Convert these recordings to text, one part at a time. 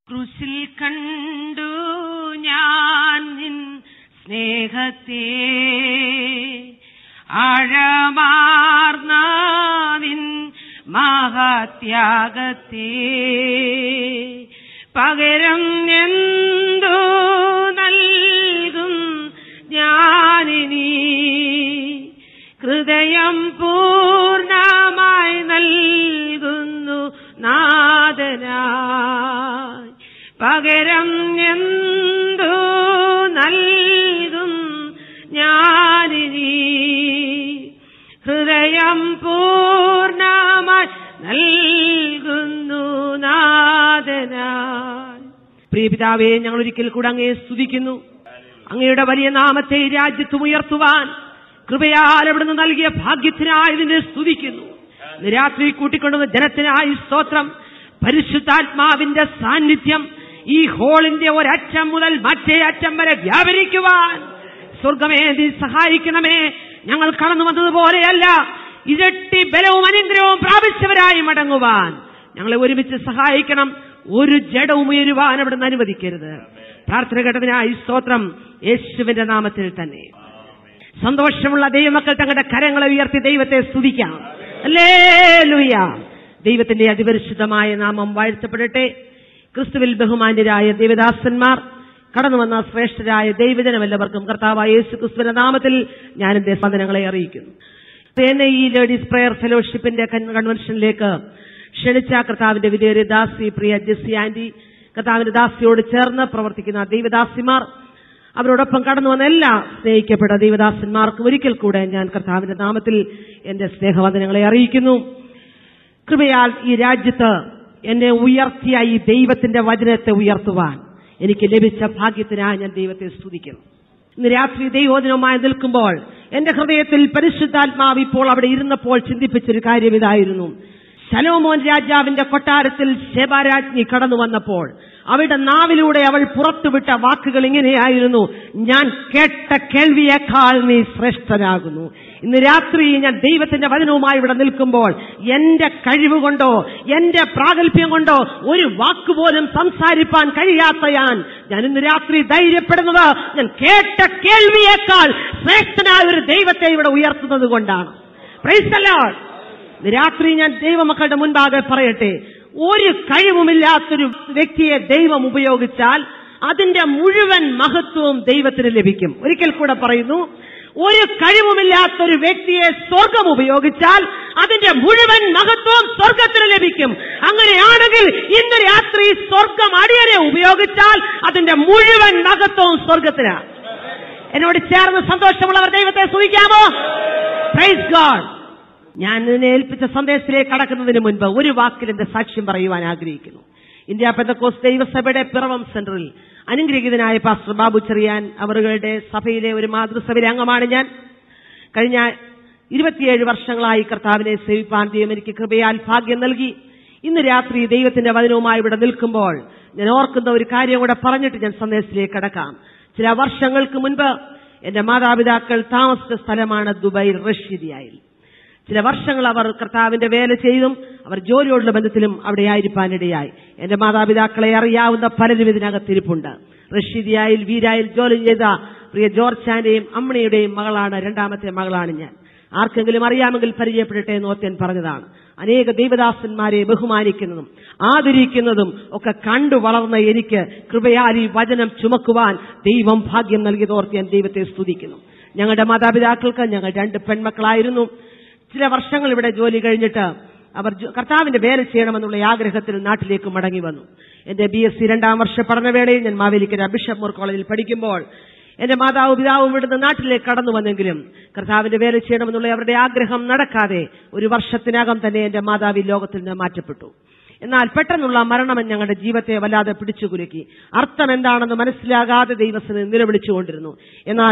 ക്രുശിൽ കണ്ടു ഞാൻ നിൻ സ്നേഹത്തെ ആഴമാർന്ന നിൻ മഹാത്യാഗത്തെ പകരം എന്തു നൽകും ഞാനിനി ഹൃദയം പൂർണ്ണമായി നൽകുന്നു നാദനായി പകരം എന്തു നൽകും ഞാനിനി ഹൃദയം പൂർണ്ണമായി നൽകുന്നു നാദനായി പ്രിയപിതാവേ ഞങ്ങൾ ഒരിക്കൽ കൂടെ അങ്ങയെ സ്തുതിക്കുന്നു അങ്ങയുടെ വലിയ നാമത്തെ ഈ രാജ്യത്തും ഉയർത്തുവാൻ കൃപയാൽ അവിടുന്ന് നൽകിയ ഭാഗ്യത്തിനായി ഇതിനെ സ്തുതിക്കുന്നു ഇന്ന് രാത്രി കൂട്ടിക്കൊണ്ടുവന്ന ജനത്തിനായി സ്തോത്രം പരിശുദ്ധാത്മാവിന്റെ സാന്നിധ്യം ഈ ഹോളിന്റെ ഒരറ്റം മുതൽ മറ്റേ അറ്റം വരെ വ്യാപരിക്കുവാൻ സ്വർഗമേ നീ സഹായിക്കണമേ ഞങ്ങൾ കടന്നു വന്നതുപോലെയല്ല ഇരട്ടി ബലവും അനുഗ്രഹവും പ്രാപിച്ചവരായി മടങ്ങുവാൻ ഞങ്ങളെ ഒരുമിച്ച് സഹായിക്കണം ഒരു ജഡവും ഉയരുവാൻ അവിടുന്ന് അനുവദിക്കരുത് പ്രാർത്ഥന ഘട്ടത്തിനായി സ്തോത്രം യേശുവിന്റെ നാമത്തിൽ തന്നെ സന്തോഷമുള്ള ദൈവമക്കൾ തങ്ങളുടെ കരങ്ങളെ ഉയർത്തി ദൈവത്തെ സ്തുതിക്കാം അല്ലേ ദൈവത്തിന്റെ അതിപരിശുദ്ധമായ നാമം വാഴ്ത്തപ്പെടട്ടെ ക്രിസ്തുവിൽ ബഹുമാന്യരായ ദേവദാസന്മാർ കടന്നു വന്ന ശ്രേഷ്ഠരായ ദൈവജനമെല്ലാവർക്കും കർത്താവായ യേശു ക്രിസ്തുവിന്റെ നാമത്തിൽ ഞാൻ എന്റെ സ്പന്ദനങ്ങളെ അറിയിക്കുന്നു എന്നെ ഈ ലേഡീസ് പ്രയർ ഫെലോഷിപ്പിന്റെ കൺ- കൺവെൻഷനിലേക്ക് ക്ഷണിച്ച കർത്താവിന്റെ വിധേയരെ ദാസി പ്രിയ ജെസ്സി ആന്റി കർത്താവിന്റെ ദാസിയോട് ചേർന്ന് പ്രവർത്തിക്കുന്ന ദൈവദാസിമാർ അവരോടൊപ്പം കടന്നു വന്ന എല്ലാ സ്നേഹിക്കപ്പെട്ട ദൈവദാസന്മാർക്കും ഒരിക്കൽ കൂടെ ഞാൻ കർത്താവിന്റെ നാമത്തിൽ എന്റെ സ്നേഹവന്ദനങ്ങളെ അറിയിക്കുന്നു കൃപയാൽ ഈ രാജ്യത്ത് എന്നെ ഉയർത്തിയ ഈ ദൈവത്തിന്റെ വചനത്തെ ഉയർത്തുവാൻ എനിക്ക് ലഭിച്ച ഭാഗ്യത്തിനായി ഞാൻ ദൈവത്തെ സ്തുതിക്കുന്നു ഇന്ന് രാത്രി ദൈവോചനവുമായി നിൽക്കുമ്പോൾ എന്റെ ഹൃദയത്തിൽ പരിശുദ്ധാത്മാവ് ഇപ്പോൾ അവിടെ ഇരുന്നപ്പോൾ ചിന്തിപ്പിച്ചൊരു കാര്യം ഇതായിരുന്നു ശലോമോൻ രാജാവിന്റെ കൊട്ടാരത്തിൽ ശേബാരാജ്ഞി കടന്നു വന്നപ്പോൾ അവരുടെ നാവിലൂടെ അവൾ പുറത്തുവിട്ട വാക്കുകൾ ഇങ്ങനെയായിരുന്നു ഞാൻ കേട്ട കേൾവിയേക്കാൾ നീ ശ്രേഷ്ഠനാകുന്നു ഇന്ന് രാത്രി ഞാൻ ദൈവത്തിന്റെ വചനവുമായി ഇവിടെ നിൽക്കുമ്പോൾ എന്റെ കഴിവ് കൊണ്ടോ എന്റെ പ്രാഗൽഭ്യം കൊണ്ടോ ഒരു വാക്കുപോലും സംസാരിപ്പാൻ കഴിയാത്ത ഞാൻ ഞാൻ ഇന്ന് രാത്രി ധൈര്യപ്പെടുന്നത് ഞാൻ കേട്ട കേൾവിയേക്കാൾ ശ്രേഷ്ഠനായ ഒരു ദൈവത്തെ ഇവിടെ ഉയർത്തുന്നത് കൊണ്ടാണ് Praise the Lord. ഇന്ന് രാത്രി ഞാൻ ദൈവമക്കളുടെ മുൻപാകെ പറയട്ടെ ഒരു കഴിവുമില്ലാത്തൊരു വ്യക്തിയെ ദൈവം ഉപയോഗിച്ചാൽ അതിന്റെ മുഴുവൻ മഹത്വവും ദൈവത്തിന് ലഭിക്കും ഒരിക്കൽ കൂടെ പറയുന്നു ഒരു കഴിവുമില്ലാത്തൊരു വ്യക്തിയെ സ്വർഗം ഉപയോഗിച്ചാൽ അതിന്റെ മുഴുവൻ മഹത്വവും സ്വർഗത്തിന് ലഭിക്കും അങ്ങനെയാണെങ്കിൽ ഇന്ന് രാത്രി സ്വർഗം അടിയനെ ഉപയോഗിച്ചാൽ അതിന്റെ മുഴുവൻ മഹത്വവും സ്വർഗത്തിനാണ് എന്നോട് ചേർന്ന് സന്തോഷമുള്ളവർ ദൈവത്തെ സൂചിക്കാമോ പ്രൈസ് ഗാഡ് ഞാൻ ഇതിനെ ഏൽപ്പിച്ച സന്ദേശത്തിലേക്ക് കടക്കുന്നതിന് മുൻപ് ഒരു വാക്കിൽ എന്റെ സാക്ഷ്യം പറയുവാൻ ആഗ്രഹിക്കുന്നു ഇന്ത്യ പെന്തക്കോസ് ദൈവസഭയുടെ പിറവം സെന്ററിൽ അനുഗ്രഹീതനായ പാസ്റ്റർ ബാബു ചെറിയാൻ അവരുടെ സഭയിലെ ഒരു മാതൃസഭയിലെ അംഗമാണ് ഞാൻ കഴിഞ്ഞ ഇരുപത്തിയേഴ് വർഷങ്ങളായി കർത്താവിനെ സേവിപ്പാൻ ദൈവം എനിക്ക് കൃപയാൽ ഭാഗ്യം നൽകി ഇന്ന് രാത്രി ദൈവത്തിന്റെ വചനവുമായി ഇവിടെ നിൽക്കുമ്പോൾ ഞാൻ ഓർക്കുന്ന ഒരു കാര്യം കൂടെ പറഞ്ഞിട്ട് ഞാൻ സന്ദേശത്തിലേക്ക് കടക്കാം ചില വർഷങ്ങൾക്ക് മുൻപ് എന്റെ മാതാപിതാക്കൾ താമസിച്ച സ്ഥലമാണ് ദുബായ് റഷ്യദിയായിൽ ചില വർഷങ്ങൾ അവർ കർത്താവിന്റെ വേല ചെയ്തും അവർ ജോലിയോടുള്ള ബന്ധത്തിലും അവിടെ ആയിരിക്കാനിടയായി എന്റെ മാതാപിതാക്കളെ അറിയാവുന്ന പലരും ഇതിനകത്തിരിപ്പുണ്ട് റഷ്യദിയായിൽ വീരായിൽ ജോലി ചെയ്ത പ്രിയ ജോർജാന്റെയും അമ്മണിയുടെയും മകളാണ് രണ്ടാമത്തെ മകളാണ് ഞാൻ ആർക്കെങ്കിലും അറിയാമെങ്കിൽ പരിചയപ്പെടട്ടെ എന്ന് ഓർത്തൻ പറഞ്ഞതാണ് അനേക ദൈവദാസന്മാരെ ബഹുമാനിക്കുന്നതും ആദരിക്കുന്നതും ഒക്കെ കണ്ടു വളർന്ന എനിക്ക് കൃപയാൽ ഈ വചനം ചുമക്കുവാൻ ദൈവം ഭാഗ്യം നൽകിയതോർത്ത് ഞാൻ ദൈവത്തെ സ്തുതിക്കുന്നു ഞങ്ങളുടെ മാതാപിതാക്കൾക്ക് ഞങ്ങൾ രണ്ട് പെൺമക്കളായിരുന്നു ചില വർഷങ്ങൾ ഇവിടെ ജോലി കഴിഞ്ഞിട്ട് അവർ ജോ- കർത്താവിന്റെ വേല ചെയ്യണമെന്നുള്ള ആഗ്രഹത്തിൽ നാട്ടിലേക്ക് മടങ്ങി വന്നു എന്റെ ബി എസ് സി രണ്ടാം വർഷ പഠനവേളയിൽ ഞാൻ മാവേലിക്കര ബിഷപ്പ് മോർ കോളേജിൽ പഠിക്കുമ്പോൾ എന്റെ മാതാവ് പിതാവും ഇവിടുന്ന് നാട്ടിലേക്ക് കടന്നു വന്നെങ്കിലും കർത്താവിന്റെ വേല ചെയ്യണമെന്നുള്ള അവരുടെ ആഗ്രഹം നടക്കാതെ ഒരു വർഷത്തിനകം തന്നെ എന്റെ മാതാവ് ഈ ലോകത്തിൽ നിന്ന് മാറ്റപ്പെട്ടു എന്നാൽ പെട്ടെന്നുള്ള മരണം ഞങ്ങളുടെ ജീവിതത്തെ വല്ലാതെ പിടിച്ചുകുലുക്കി അർത്ഥം എന്താണെന്ന് മനസ്സിലാകാതെ ദൈവത്തിന് നിലവിളിച്ചുകൊണ്ടിരുന്നു എന്നാൽ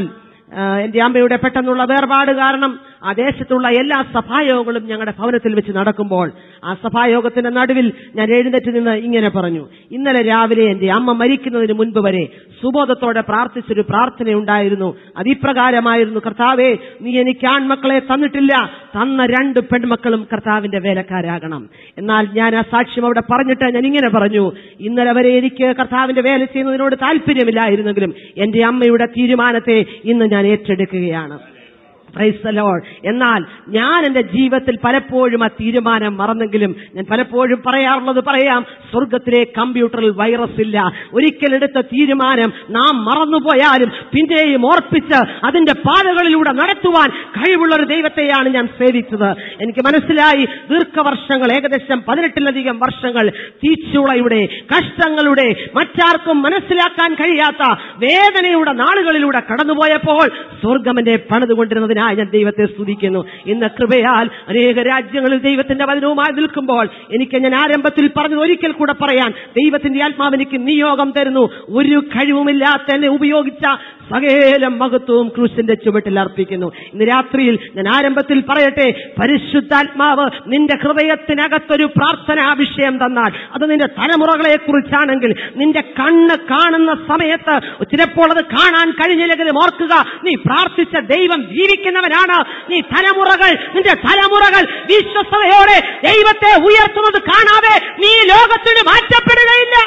ആ, എന്റെ അമ്മയുടെ പെട്ടെന്നുള്ള വേർപാട് കാരണം ആ ദേശത്തുള്ള എല്ലാ സഭായോഗങ്ങളും ഞങ്ങളുടെ ഭവനത്തിൽ വെച്ച് നടക്കുമ്പോൾ ആ സഭായോഗത്തിന്റെ നടുവിൽ ഞാൻ എഴുന്നേറ്റ് നിന്ന് ഇങ്ങനെ പറഞ്ഞു ഇന്നലെ രാവിലെ എന്റെ അമ്മ മരിക്കുന്നതിന് മുൻപ് വരെ സുബോധത്തോടെ പ്രാർത്ഥിച്ചൊരു പ്രാർത്ഥനയുണ്ടായിരുന്നു അതിപ്രകാരമായിരുന്നു കർത്താവേ നീ എനിക്ക് ആൺമക്കളെ തന്നിട്ടില്ല തന്ന രണ്ട് പെൺമക്കളും കർത്താവിന്റെ വേലക്കാരാകണം എന്നാൽ ഞാൻ ആ സാക്ഷ്യം അവിടെ പറഞ്ഞിട്ട് ഞാൻ ഇങ്ങനെ പറഞ്ഞു ഇന്നലെ വരെ എനിക്ക് കർത്താവിന്റെ വേല ചെയ്യുന്നതിനോട് താല്പര്യമില്ലായിരുന്നെങ്കിലും എന്റെ അമ്മയുടെ തീരുമാനത്തെ ഇന്ന് ഞാൻ ഏറ്റെടുക്കുകയാണ് Praise the Lord. എന്നാൽ ഞാൻ എന്റെ ജീവിതത്തിൽ പലപ്പോഴും ആ തീരുമാനം മറന്നെങ്കിലും ഞാൻ പലപ്പോഴും പറയാറുള്ളത് പറയാം സ്വർഗത്തിലെ കമ്പ്യൂട്ടറിൽ വൈറസ് ഇല്ല ഒരിക്കലെടുത്ത തീരുമാനം നാം മറന്നുപോയാലും പിന്നെയും ഓർപ്പിച്ച് അതിന്റെ പാതകളിലൂടെ നടത്തുവാൻ കഴിവുള്ള ഒരു ദൈവത്തെയാണ് ഞാൻ സേവിച്ചത് എനിക്ക് മനസ്സിലായി ദീർഘവർഷങ്ങൾ ഏകദേശം പതിനെട്ടിലധികം വർഷങ്ങൾ തീച്ചുളയുടെ കഷ്ടങ്ങളുടെ മറ്റാർക്കും മനസ്സിലാക്കാൻ കഴിയാത്ത വേദനയുടെ നാളുകളിലൂടെ കടന്നുപോയപ്പോൾ സ്വർഗം എന്നെ പണിതുകൊണ്ടിരുന്നതിനായി ഞാൻ ദൈവത്തെ സ്തുതിക്കുന്നു ഇന്ന് കൃപയാൽ അനേക രാജ്യങ്ങളിൽ ദൈവത്തിന്റെ വചനവുമായി നിൽക്കുമ്പോൾ എനിക്ക് ഞാൻ ആരംഭത്തിൽ പറഞ്ഞത് ഒരിക്കൽ കൂടെ പറയാൻ ദൈവത്തിന്റെ ആത്മാവ് എനിക്ക് നിയോഗം തരുന്നു ഒരു കഴിവുമില്ലാത്ത എന്നെ ഉപയോഗിച്ച സകേലം മഹത്വവും ക്രൂശിന്റെ ചുവട്ടിൽ അർപ്പിക്കുന്നു ഇന്ന് രാത്രിയിൽ ഞാൻ ആരംഭത്തിൽ പറയട്ടെ പരിശുദ്ധാത്മാവ് നിന്റെ ഹൃദയത്തിനകത്തൊരു പ്രാർത്ഥനാ വിഷയം തന്നാൽ അത് നിന്റെ തലമുറകളെ കുറിച്ചാണെങ്കിൽ നിന്റെ കണ്ണ് കാണുന്ന സമയത്ത് ചിലപ്പോൾ അത് കാണാൻ കഴിഞ്ഞില്ലെങ്കിലും ഓർക്കുക നീ പ്രാർത്ഥിച്ച ദൈവം ജീവിക്കുന്നവനാണ് നീ തലമുറകൾ നിന്റെ തലമുറകൾ വിശ്വസ്തയോടെ ദൈവത്തെ ഉയർത്തുന്നത് കാണാതെ നീ ലോകത്തിന് മാറ്റപ്പെടുകയില്ല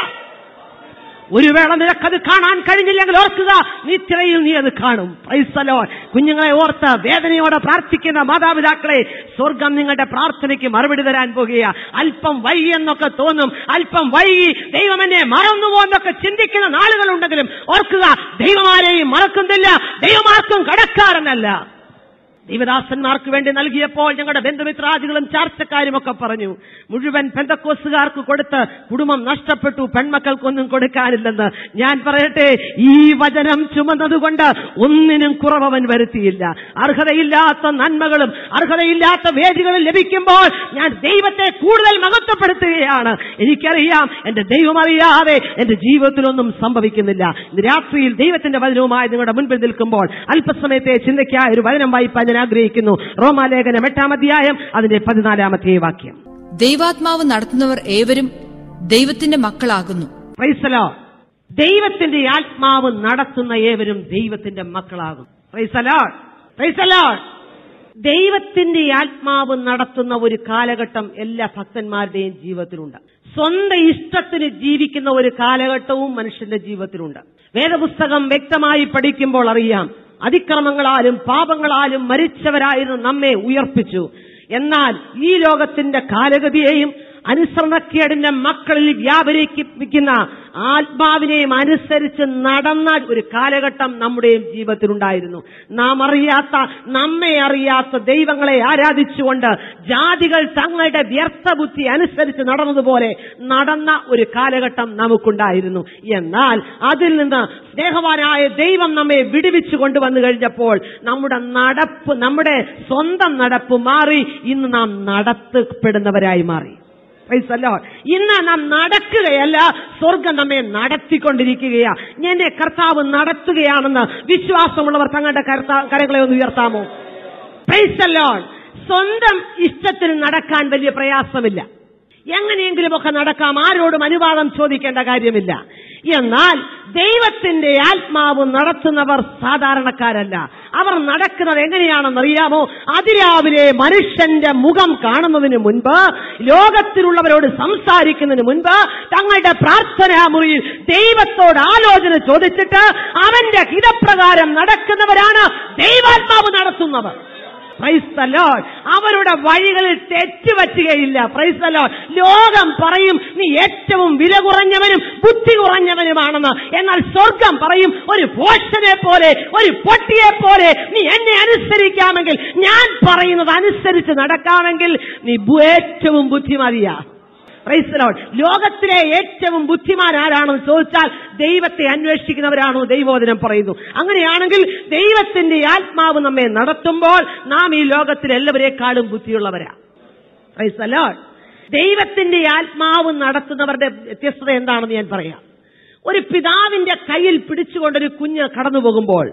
ഒരു വേള നിനക്കത് കാണാൻ കഴിഞ്ഞില്ലെങ്കിൽ ഓർക്കുക നിത്യതയിൽ നീ അത് കാണും പൈസലോ കുഞ്ഞുങ്ങളെ ഓർത്ത് വേദനയോടെ പ്രാർത്ഥിക്കുന്ന മാതാപിതാക്കളെ സ്വർഗം നിങ്ങളുടെ പ്രാർത്ഥനയ്ക്ക് മറുപടി തരാൻ പോകുക അല്പം വൈകി എന്നൊക്കെ തോന്നും അല്പം വൈകി ദൈവം എന്നെ മറന്നുപോ എന്നൊക്കെ ചിന്തിക്കുന്ന നാളുകളുണ്ടെങ്കിലും ഓർക്കുക ദൈവമാരെയും മറക്കുന്നില്ല ദൈവമാർക്കും കടക്കാരനല്ല ദൈവദാസന്മാർക്ക് വേണ്ടി നൽകിയപ്പോൾ ഞങ്ങളുടെ ബന്ധുമിത്രാദികളും ചാർച്ചക്കാരും ഒക്കെ പറഞ്ഞു മുഴുവൻ പെന്തക്കോസുകാർക്ക് കൊടുത്ത് കുടുംബം നഷ്ടപ്പെട്ടു പെൺമക്കൾക്കൊന്നും കൊടുക്കാനില്ലെന്ന് ഞാൻ പറയട്ടെ ഈ വചനം ചുമന്നതുകൊണ്ട് ഒന്നിനും കുറവവൻ വരുത്തിയില്ല അർഹതയില്ലാത്ത നന്മകളും അർഹതയില്ലാത്ത വേദികളും ലഭിക്കുമ്പോൾ ഞാൻ ദൈവത്തെ കൂടുതൽ മഹത്വപ്പെടുത്തുകയാണ് എനിക്കറിയാം എന്റെ ദൈവം അറിയാതെ എന്റെ ജീവിതത്തിലൊന്നും സംഭവിക്കുന്നില്ല ഇന്ന് രാത്രിയിൽ ദൈവത്തിന്റെ വചനവുമായി നിങ്ങളുടെ മുൻപിൽ നിൽക്കുമ്പോൾ അല്പസമയത്തെ ചിന്തയ്ക്കായ ഒരു വചനം വായിപ്പാൻ ഞാൻ ആഗ്രഹിക്കുന്നു റോമാലേഖനം എട്ടാം അധ്യായം അതിന്റെ പതിനാലാമത്തെ വാക്യം ദൈവാത്മാവ് നടത്തുന്നവർ ഏവരും ദൈവത്തിന്റെ മക്കളാകുന്നു പ്രൈസലോ ദൈവത്തിന്റെ ആത്മാവ് നടത്തുന്ന ഏവരും ദൈവത്തിന്റെ മക്കളാകും പ്രൈസലോ പ്രൈസലോ ദൈവത്തിന്റെ ആത്മാവ് നടത്തുന്ന ഒരു കാലഘട്ടം എല്ലാ ഭക്തന്മാരുടെയും ജീവിതത്തിലുണ്ട് സ്വന്തം ഇഷ്ടത്തിന് ജീവിക്കുന്ന ഒരു കാലഘട്ടവും മനുഷ്യന്റെ ജീവിതത്തിലുണ്ട് വേദപുസ്തകം വ്യക്തമായി പഠിക്കുമ്പോൾ അറിയാം അതിക്രമങ്ങളാലും പാപങ്ങളാലും മരിച്ചവരായിരുന്നു നമ്മെ ഉയർപ്പിച്ചു എന്നാൽ ഈ ലോകത്തിന്റെ കാലഗതിയെയും അനുസരണക്കേടിന്റെ മക്കളിൽ വ്യാപരിപ്പിക്കുന്ന ആത്മാവിനെയും അനുസരിച്ച് നടന്ന ഒരു കാലഘട്ടം നമ്മുടെയും ജീവിതത്തിലുണ്ടായിരുന്നു നാം അറിയാത്ത നമ്മെ അറിയാത്ത ദൈവങ്ങളെ ആരാധിച്ചുകൊണ്ട് ജാതികൾ തങ്ങളുടെ വ്യർത്ഥ ബുദ്ധി അനുസരിച്ച് നടന്നതുപോലെ നടന്ന ഒരു കാലഘട്ടം നമുക്കുണ്ടായിരുന്നു എന്നാൽ അതിൽ നിന്ന് സ്നേഹവാനായ ദൈവം നമ്മെ വിടുവിച്ചു കൊണ്ടുവന്നു കഴിഞ്ഞപ്പോൾ നമ്മുടെ നടപ്പ് നമ്മുടെ സ്വന്തം നടപ്പ് മാറി ഇന്ന് നാം നടത്തപ്പെടുന്നവരായി മാറി Praise the Lord. ഇന്ന് നാം നടക്കുകയല്ല സ്വർഗം നമ്മെ നടത്തിക്കൊണ്ടിരിക്കുകയാ എന്നെ കർത്താവ് നടത്തുകയാണെന്ന് വിശ്വാസമുള്ളവർ തങ്ങളുടെ കർത്താ- കരങ്ങളെ ഒന്ന് ഉയർത്താമോ Praise the Lord. സ്വന്തം ഇഷ്ടത്തിന് നടക്കാൻ വലിയ പ്രയാസമില്ല എങ്ങനെയെങ്കിലുമൊക്കെ നടക്കാം ആരോടും അനുവാദം ചോദിക്കേണ്ട കാര്യമില്ല എന്നാൽ ദൈവത്തിന്റെ ആത്മാവ് നടത്തുന്നവർ സാധാരണക്കാരല്ല അവർ നടക്കുന്നത് എങ്ങനെയാണെന്നറിയാമോ അതിരാവിലെ മനുഷ്യന്റെ മുഖം കാണുന്നതിന് മുൻപ് ലോകത്തിലുള്ളവരോട് സംസാരിക്കുന്നതിന് മുൻപ് തങ്ങളുടെ പ്രാർത്ഥനാ മുറിയിൽ ദൈവത്തോട് ആലോചന ചോദിച്ചിട്ട് അവന്റെ ഹിതപ്രകാരം നടക്കുന്നവരാണ് ദൈവാത്മാവ് നടത്തുന്നവർ പ്രൈസ് the Lord. അവരുടെ വഴികളിൽ തെറ്റുപറ്റുകയില്ല പ്രൈസ് the Lord. ലോകം പറയും നീ ഏറ്റവും വില കുറഞ്ഞവനും ബുദ്ധി കുറഞ്ഞവനുമാണെന്ന് എന്നാൽ സ്വർഗം പറയും ഒരു പോഷനെ പോലെ ഒരു പൊട്ടിയെ പോലെ നീ എന്നെ അനുസരിക്കാമെങ്കിൽ ഞാൻ പറയുന്നത് അനുസരിച്ച് നടക്കാമെങ്കിൽ നീ ബു- ഏറ്റവും ബുദ്ധിമതിയാ Praise the Lord. ലോകത്തിലെ ഏറ്റവും ബുദ്ധിമാൻ ആരാണെന്ന് ചോദിച്ചാൽ ദൈവത്തെ അന്വേഷിക്കുന്നവരാണോ ദൈവോദനം പറയുന്നു അങ്ങനെയാണെങ്കിൽ ദൈവത്തിന്റെ ആത്മാവ് നമ്മെ നടത്തുമ്പോൾ നാം ഈ ലോകത്തിൽ എല്ലാവരെക്കാളും ബുദ്ധിയുള്ളവരാ Praise the Lord. ദൈവത്തിന്റെ ആത്മാവ് നടത്തുന്നവരുടെ വ്യത്യസ്തത എന്താണെന്ന് ഞാൻ പറയാം ഒരു പിതാവിന്റെ കയ്യിൽ പിടിച്ചുകൊണ്ടൊരു കുഞ്ഞ് കടന്നു പോകുമ്പോൾ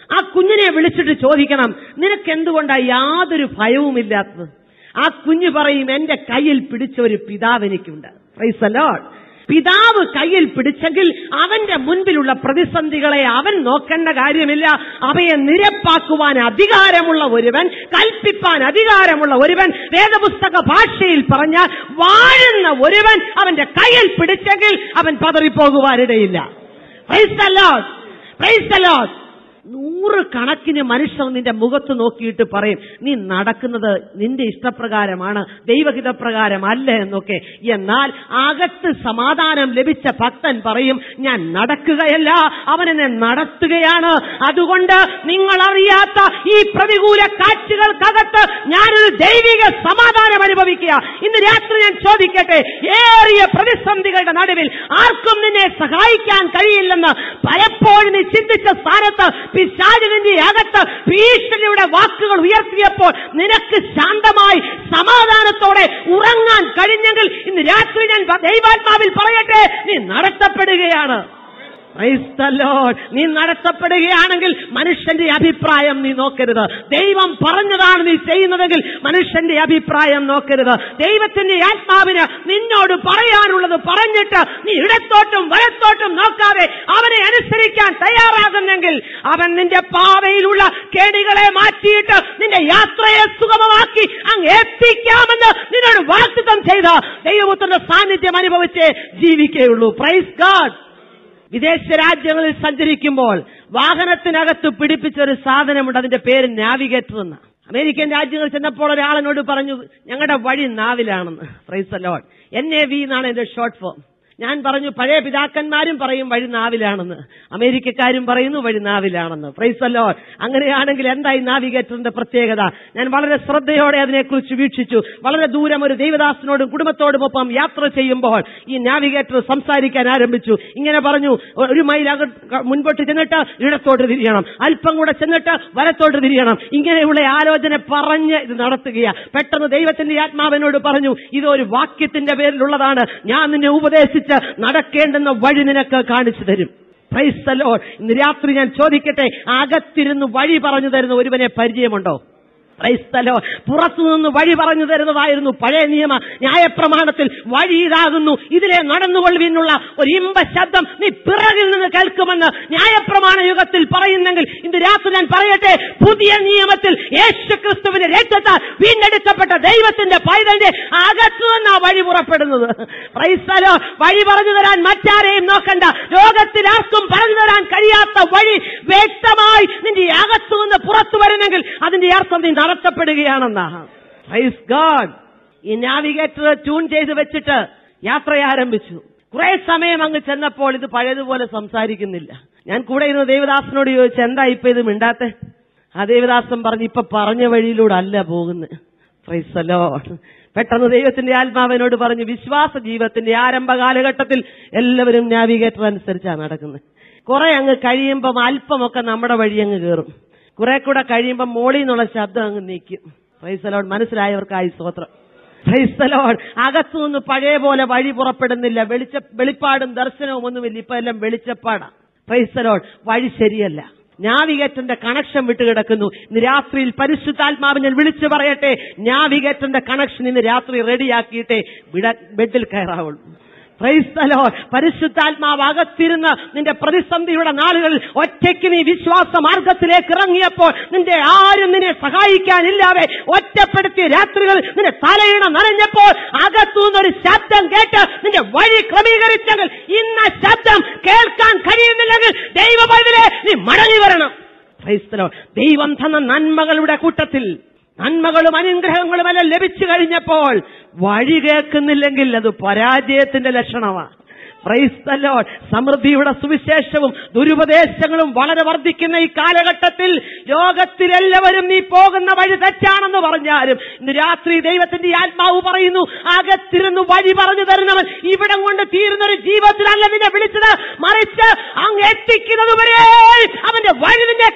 ആ കുഞ്ഞിനെ വിളിച്ചിട്ട് ചോദിക്കണം നിനക്ക് എന്തുകൊണ്ടാ യാതൊരു ഭയവുമില്ലാത്തത് ആ കുഞ്ഞ് പറയും എന്റെ കയ്യിൽ പിടിച്ച ഒരു പിതാവ് എനിക്കുണ്ട് Praise the Lord. പിതാവ് കയ്യിൽ പിടിച്ചെങ്കിൽ അവന്റെ മുൻപിലുള്ള പ്രതിസന്ധികളെ അവൻ നോക്കേണ്ട കാര്യമില്ല അവയെ നിരപ്പാക്കുവാൻ അധികാരമുള്ള ഒരുവൻ കൽപ്പിപ്പാൻ അധികാരമുള്ള ഒരുവൻ വേദപുസ്തക ഭാഷയിൽ പറഞ്ഞാൽ വാഴുന്ന ഒരുവൻ അവന്റെ കയ്യിൽ പിടിച്ചെങ്കിൽ അവൻ പതറിപ്പോകുവാനിടയില്ല Praise the Lord. Praise the Lord. നൂറ് കണക്കിന് മനുഷ്യർ നിന്റെ മുഖത്ത് നോക്കിയിട്ട് പറയും നീ നടക്കുന്നത് നിന്റെ ഇഷ്ടപ്രകാരമാണ് ദൈവഹിതപ്രകാരം അല്ല എന്നൊക്കെ എന്നാൽ അകത്ത് സമാധാനം ലഭിച്ച ഭക്തൻ പറയും ഞാൻ നടക്കുകയല്ല അവനെന്നെ നടത്തുകയാണ് അതുകൊണ്ട് നിങ്ങൾ അറിയാത്ത ഈ പ്രതികൂല കാറ്റുകൾക്കകത്ത് ഞാനൊരു ദൈവിക സമാധാനം അനുഭവിക്കുക ഇന്ന് രാത്രി ഞാൻ ചോദിക്കട്ടെ ഏറിയ പ്രതിസന്ധികളുടെ നടുവിൽ ആർക്കും നിന്നെ സഹായിക്കാൻ കഴിയില്ലെന്ന് പലപ്പോഴും നീ ചിന്തിച്ച സ്ഥാനത്ത് പിശാചിന്റെ അകത്ത് ഭീഷണിയുടെ വാക്കുകൾ ഉയർത്തിയപ്പോൾ നിനക്ക് ശാന്തമായി സമാധാനത്തോടെ ഉറങ്ങാൻ കഴിഞ്ഞെങ്കിൽ ഇന്ന് രാത്രി ഞാൻ ദൈവാത്മാവിൽ പറയട്ടെ നീ നടത്തപ്പെടുകയാണ് Praise the Lord. നീ നടത്തപ്പെടുകയാണെങ്കിൽ മനുഷ്യന്റെ അഭിപ്രായം നീ നോക്കരുത് ദൈവം പറഞ്ഞതാണ് നീ ചെയ്യുന്നതെങ്കിൽ മനുഷ്യന്റെ അഭിപ്രായം നോക്കരുത് ദൈവത്തിന്റെ ആത്മാവിന് നിന്നോട് പറയാനുള്ളത് പറഞ്ഞിട്ട് നീ ഇടത്തോട്ടും വലത്തോട്ടും നോക്കാതെ അവനെ അനുസരിക്കാൻ തയ്യാറാകുന്നെങ്കിൽ അവൻ നിന്റെ പാതയിലുള്ള കേടികളെ മാറ്റിയിട്ട് നിന്റെ യാത്രയെ സുഗമമാക്കി അങ്ങ് എത്തിക്കാമെന്ന് നിന്നോട് വാഗ്ദത്തം ചെയ്ത ദൈവപുത്രന്റെ സാന്നിധ്യം അനുഭവിച്ചേ ജീവിക്കുകയുള്ളൂ പ്രൈസ് ഗാഡ് വിദേശ രാജ്യങ്ങളിൽ സഞ്ചരിക്കുമ്പോൾ വാഹനത്തിനകത്ത് പിടിപ്പിച്ച ഒരു സാധനമുണ്ട് അതിന്റെ പേര് നാവിഗേറ്റർ എന്ന് അമേരിക്കൻ രാജ്യങ്ങളിൽ ചെന്നപ്പോൾ ഒരാളിനോട് പറഞ്ഞു ഞങ്ങളുടെ വഴി നാവിലാണെന്ന് praise alone N A V എന്നാണ് എന്റെ ഷോർട്ട് ഫോം ഞാൻ പറഞ്ഞു പഴയ പിതാക്കന്മാരും പറയും വഴി നാവിലാണെന്ന് അമേരിക്കക്കാരും പറയുന്നു വഴി നാവിലാണെന്ന് പ്രൈസ് അല്ലോ അങ്ങനെയാണെങ്കിൽ എന്തായി നാവിഗേറ്ററിന്റെ പ്രത്യേകത ഞാൻ വളരെ ശ്രദ്ധയോടെ അതിനെക്കുറിച്ച് വീക്ഷിച്ചു വളരെ ദൂരം ഒരു ദൈവദാസനോടും കുടുംബത്തോടുമൊപ്പം യാത്ര ചെയ്യുമ്പോൾ ഈ നാവിഗേറ്റർ സംസാരിക്കാൻ ആരംഭിച്ചു ഇങ്ങനെ പറഞ്ഞു ഒരു മൈൽ അക മുൻപോട്ട് ചെന്നിട്ട് ഇടത്തോട്ട് തിരിയണം അല്പം കൂടെ ചെന്നിട്ട് വലത്തോട്ട് തിരിയണം ഇങ്ങനെയുള്ള ആലോചന പറഞ്ഞ് ഇത് നടത്തുകയാ പെട്ടെന്ന് ദൈവത്തിന്റെ ആത്മാവിനോട് പറഞ്ഞു ഇതൊരു വാക്യത്തിന്റെ പേരിലുള്ളതാണ് ഞാൻ നിന്നെ ഉപദേശിച്ച് നടക്കേണ്ടുന്ന വഴി നിനക്ക് കാണിച്ചു തരും പ്രൈസ്തലോ ഇന്ന് രാത്രി ഞാൻ ചോദിക്കട്ടെ അകത്തിരുന്ന് വഴി പറഞ്ഞു തരുന്ന ഒരുവനെ പരിചയമുണ്ടോ ക്രൈസ്തലോ പുറത്തുനിന്ന് വഴി പറഞ്ഞു തരുന്നതായിരുന്നു പഴയ നിയമ ന്യായപ്രമാണത്തിൽ വഴി ഇതാകുന്നു ഇതിലെ നടന്നുകൊള്ളുവിനുള്ള ഒരു ഇമ്പ ശബ്ദം നീ പിറകിൽ നിന്ന് കേൾക്കുമെന്ന് ന്യായപ്രമാണ യുഗത്തിൽ പറയുന്നെങ്കിൽ ഇന്ന് രാത്രി ഞാൻ പറയട്ടെ പുതിയ നിയമത്തിൽ യേശു ക്രിസ്തുവിന്റെ രക്തത്താൽ വീണ്ടെടുക്കപ്പെട്ട ദൈവത്തിന്റെ പൈതന്റെ അകത്തു നിന്ന് ആ വഴി പുറപ്പെടുന്നത് ക്രൈസ്തലോ വഴി പറഞ്ഞു തരാൻ മറ്റാരെയും നോക്കണ്ട ലോകത്തിൽ ആർക്കും പറഞ്ഞു തരാൻ കഴിയാത്ത വഴി വ്യക്തമായി നിന്റെ അകത്തു നിന്ന് പുറത്തു വരുന്നെങ്കിൽ അതിന്റെ അർത്ഥം നീ നടത്തപ്പെടുകയാണെന്നാണ് പ്രൈസ് ഗാഡ് ഈ നാവിഗേറ്റർ ട്യൂൺ ചെയ്ത് വെച്ചിട്ട് യാത്ര ആരംഭിച്ചു കുറെ സമയം അങ്ങ് ചെന്നപ്പോൾ ഇത് പഴയതുപോലെ സംസാരിക്കുന്നില്ല ഞാൻ കൂടെ ഇരുന്ന് ദേവദാസനോട് ചോദിച്ചു എന്താ ഇപ്പൊ ഇത് മിണ്ടാത്തെ ആ ദേവദാസൻ പറഞ്ഞു ഇപ്പൊ പറഞ്ഞ വഴിയിലൂടെ അല്ല പോകുന്നത് പ്രൈസലോ പെട്ടെന്ന് ദൈവത്തിന്റെ ആത്മാവിനോട് പറഞ്ഞു വിശ്വാസ ജീവിതത്തിന്റെ ആരംഭ കാലഘട്ടത്തിൽ എല്ലാവരും നാവിഗേറ്റർ അനുസരിച്ചാണ് നടക്കുന്നത് കുറെ അങ്ങ് കഴിയുമ്പം അല്പമൊക്കെ നമ്മുടെ വഴി അങ്ങ് കയറും കുറെ കൂടെ കഴിയുമ്പോൾ മോളിൽ നിന്നുള്ള ശബ്ദം അങ്ങ് നീക്കും പ്രൈസലോൺ മനസ്സിലായവർക്കായി സ്തോത്രം ക്രൈസ്തലോൺ അകത്തുനിന്ന് പഴയ പോലെ വഴി പുറപ്പെടുന്നില്ല വെളിച്ച വെളിപ്പാടും ദർശനവും ഒന്നുമില്ല ഇപ്പൊ എല്ലാം വെളിച്ചപ്പാടാ ക്രൈസ്തലോൺ വഴി ശരിയല്ല നാവിഗേറ്റന്റെ കണക്ഷൻ വിട്ടുകിടക്കുന്നു ഇന്ന് രാത്രിയിൽ പരിശുദ്ധാത്മാവ് ഞാൻ വിളിച്ചു പറയട്ടെ നാവിഗേറ്റന്റെ കണക്ഷൻ ഇന്ന് രാത്രി റെഡിയാക്കിയിട്ടേ വിട- ബെഡിൽ കയറാവുള്ളൂ ക്രൈസ്തലോ പരിശുദ്ധാത്മാവ് അകത്തിരുന്ന് നിന്റെ പ്രതിസന്ധിയുടെ നാളുകളിൽ ഒറ്റയ്ക്ക് നീ വിശ്വാസ മാർഗത്തിലേക്ക് ഇറങ്ങിയപ്പോൾ നിന്റെ ആരും നിന്നെ സഹായിക്കാനില്ലാതെ ഒറ്റപ്പെടുത്തിയ രാത്രികൾ നിന്റെ തലയിണ നനഞ്ഞപ്പോൾ അകത്തുനിന്നൊരു ശബ്ദം കേട്ട് നിന്റെ വഴി ക്രമീകരിച്ചെങ്കിൽ ഇന്ന ശബ്ദം കേൾക്കാൻ കഴിയുന്നില്ലെങ്കിൽ ദൈവപൈതലെ നീ മടങ്ങി വരണം ക്രൈസ്തലോ ദൈവം തന്ന നന്മകളുടെ കൂട്ടത്തിൽ നന്മകളും അനുഗ്രഹങ്ങളും എല്ലാം ലഭിച്ചു കഴിഞ്ഞപ്പോൾ വഴി കേൾക്കുന്നില്ലെങ്കിൽ അത് പരാജയത്തിന്റെ ലക്ഷണമാണ് ക്രൈസ്തലോ സമൃദ്ധിയുടെ സുവിശേഷവും ദുരുപദേശങ്ങളും വളരെ വർദ്ധിക്കുന്ന ഈ കാലഘട്ടത്തിൽ ലോകത്തിലെല്ലാവരും നീ പോകുന്ന വഴി തെറ്റാണെന്ന് പറഞ്ഞാലും ഇന്ന് രാത്രി ദൈവത്തിന്റെ ആത്മാവ് പറയുന്നു അകത്തിരുന്ന് വഴി പറഞ്ഞു തരുന്നവൻ ഇവിടം കൊണ്ട് തീരുന്ന ഒരു ജീവിതത്തിലല്ല നിന്നെ വിളിച്ചത് മറിച്ച് അങ്ങ് എത്തിക്കുന്നത് വരെ അവന്റെ വഴി നിന്നെ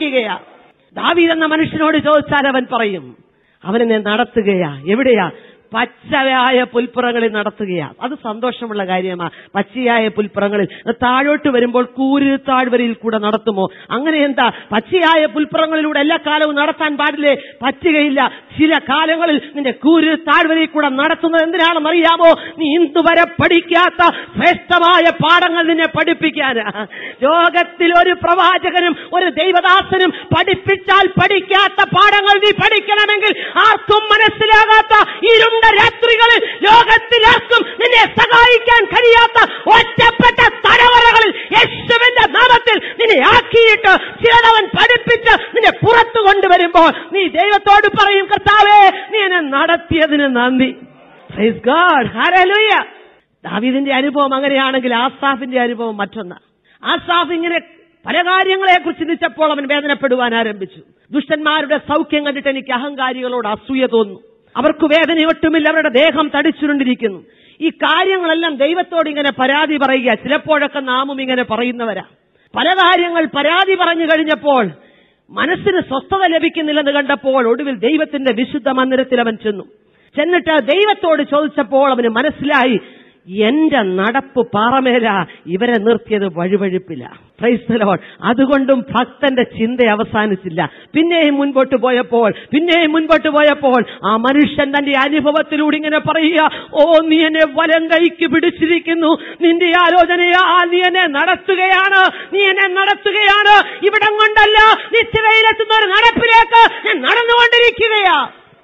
കേൾപ്പിച്ചുകൊണ്ടിരിക്കുകയാണ് ദാവീദ് എന്ന മനുഷ്യനോട് ചോദിച്ചാൽ അവൻ പറയും അവനെന്നെ നടത്തുകയാ എവിടെയാ പച്ചയായ പുൽപ്പുറങ്ങളിൽ നടത്തുകയാണ് അത് സന്തോഷമുള്ള കാര്യമാണ് പച്ചയായ പുൽപ്പുറങ്ങളിൽ താഴോട്ട് വരുമ്പോൾ കൂര് താഴ്വരയിൽ കൂടെ നടത്തുമോ അങ്ങനെ എന്താ പച്ചയായ പുൽപ്പുറങ്ങളിലൂടെ എല്ലാ കാലവും നടത്താൻ പാടില്ലേ പറ്റുകയില്ല ചില കാലങ്ങളിൽ നിന്റെ കൂര് താഴ്വരയിൽ കൂടെ നടത്തുന്നത് എന്തിനാണെന്ന് അറിയാമോ നീ ഇന്നുവരെ പഠിക്കാത്ത ശ്രേഷ്ഠമായ പാഠങ്ങൾ നിന്നെ പഠിപ്പിക്കാൻ ലോകത്തിൽ ഒരു പ്രവാചകനും ഒരു ദൈവദാസനും പഠിപ്പിച്ചാൽ പഠിക്കാത്ത പാഠങ്ങൾ നീ പഠിക്കണമെങ്കിൽ ആർക്കും മനസ്സിലാകാത്ത ഇരുണ്ട രാത്രികളിൽ ലോകത്തിൽ ആർക്കും നിന്നെ സഹായിക്കാൻ കഴിയാത്ത ഒറ്റപ്പെട്ട തടവറകളിൽ യേശുവിന്റെ നാമത്തിൽ നിന്നെ ആക്കിയിട്ട് ചിലതവൻ പഠിപ്പിച്ച് നിന്നെ പുറത്തു കൊണ്ടുവരുമ്പോൾ നീ ദൈവത്തോട് പറയും കർത്താവേ നീ എന്നെ നടത്തിയതിന് നന്ദി Praise God. Hallelujah. ദാവീദിന്റെ അനുഭവം അങ്ങനെയാണെങ്കിൽ ആസാഫിന്റെ അനുഭവം മറ്റൊന്ന് ആസാഫ് ഇങ്ങനെ പല കാര്യങ്ങളെ കുറിച്ച് ചിന്തിച്ചപ്പോൾ അവൻ വേദനപ്പെടുവാൻ ആരംഭിച്ചു ദുഷ്ടന്മാരുടെ സൗഖ്യം കണ്ടിട്ട് എനിക്ക് അഹങ്കാരികളോട് അസൂയ തോന്നുന്നു അവർക്ക് വേദന ഒട്ടുമില്ല അവരുടെ ദേഹം തടിച്ചുരുണ്ടിരിക്കുന്നു ഈ കാര്യങ്ങളെല്ലാം ദൈവത്തോട് ഇങ്ങനെ പരാതി പറയുക ചിലപ്പോഴൊക്കെ നാമും ഇങ്ങനെ പറയുന്നവരാ പല കാര്യങ്ങൾ പരാതി പറഞ്ഞു കഴിഞ്ഞപ്പോൾ മനസ്സിന് സ്വസ്ഥത ലഭിക്കുന്നില്ലെന്ന് കണ്ടപ്പോൾ ഒടുവിൽ ദൈവത്തിന്റെ വിശുദ്ധ മന്ദിരത്തിൽ അവൻ ചെന്നു ചെന്നിട്ട് ദൈവത്തോട് ചോദിച്ചപ്പോൾ അവന് മനസ്സിലായി എന്റെ നടപ്പ് പാറമേല ഇവരെ നിർത്തിയത് വഴുവഴുപ്പില്ല ക്രൈസ്തലോൺ അതുകൊണ്ടും ഭക്തന്റെ ചിന്ത അവസാനിച്ചില്ല പിന്നെയും മുൻപോട്ട് പോയപ്പോൾ പിന്നെയും മുൻപോട്ട് പോയപ്പോൾ ആ മനുഷ്യൻ തന്റെ അനുഭവത്തിലൂടെ ഇങ്ങനെ പറയുക ഓ നീ എന്നെ വലം കൈക്ക് പിടിച്ചിരിക്കുന്നു നിന്റെ ആലോചനയാ നീ എന്നെ നടത്തുകയാണ് നീ എന്നെ നടത്തുകയാണ് ഇവിടം കൊണ്ടല്ല നിത്യതയിലെത്തുന്ന ഒരു നടപ്പിലേക്ക് ഞാൻ നടന്നുകൊണ്ടിരിക്കുകയാ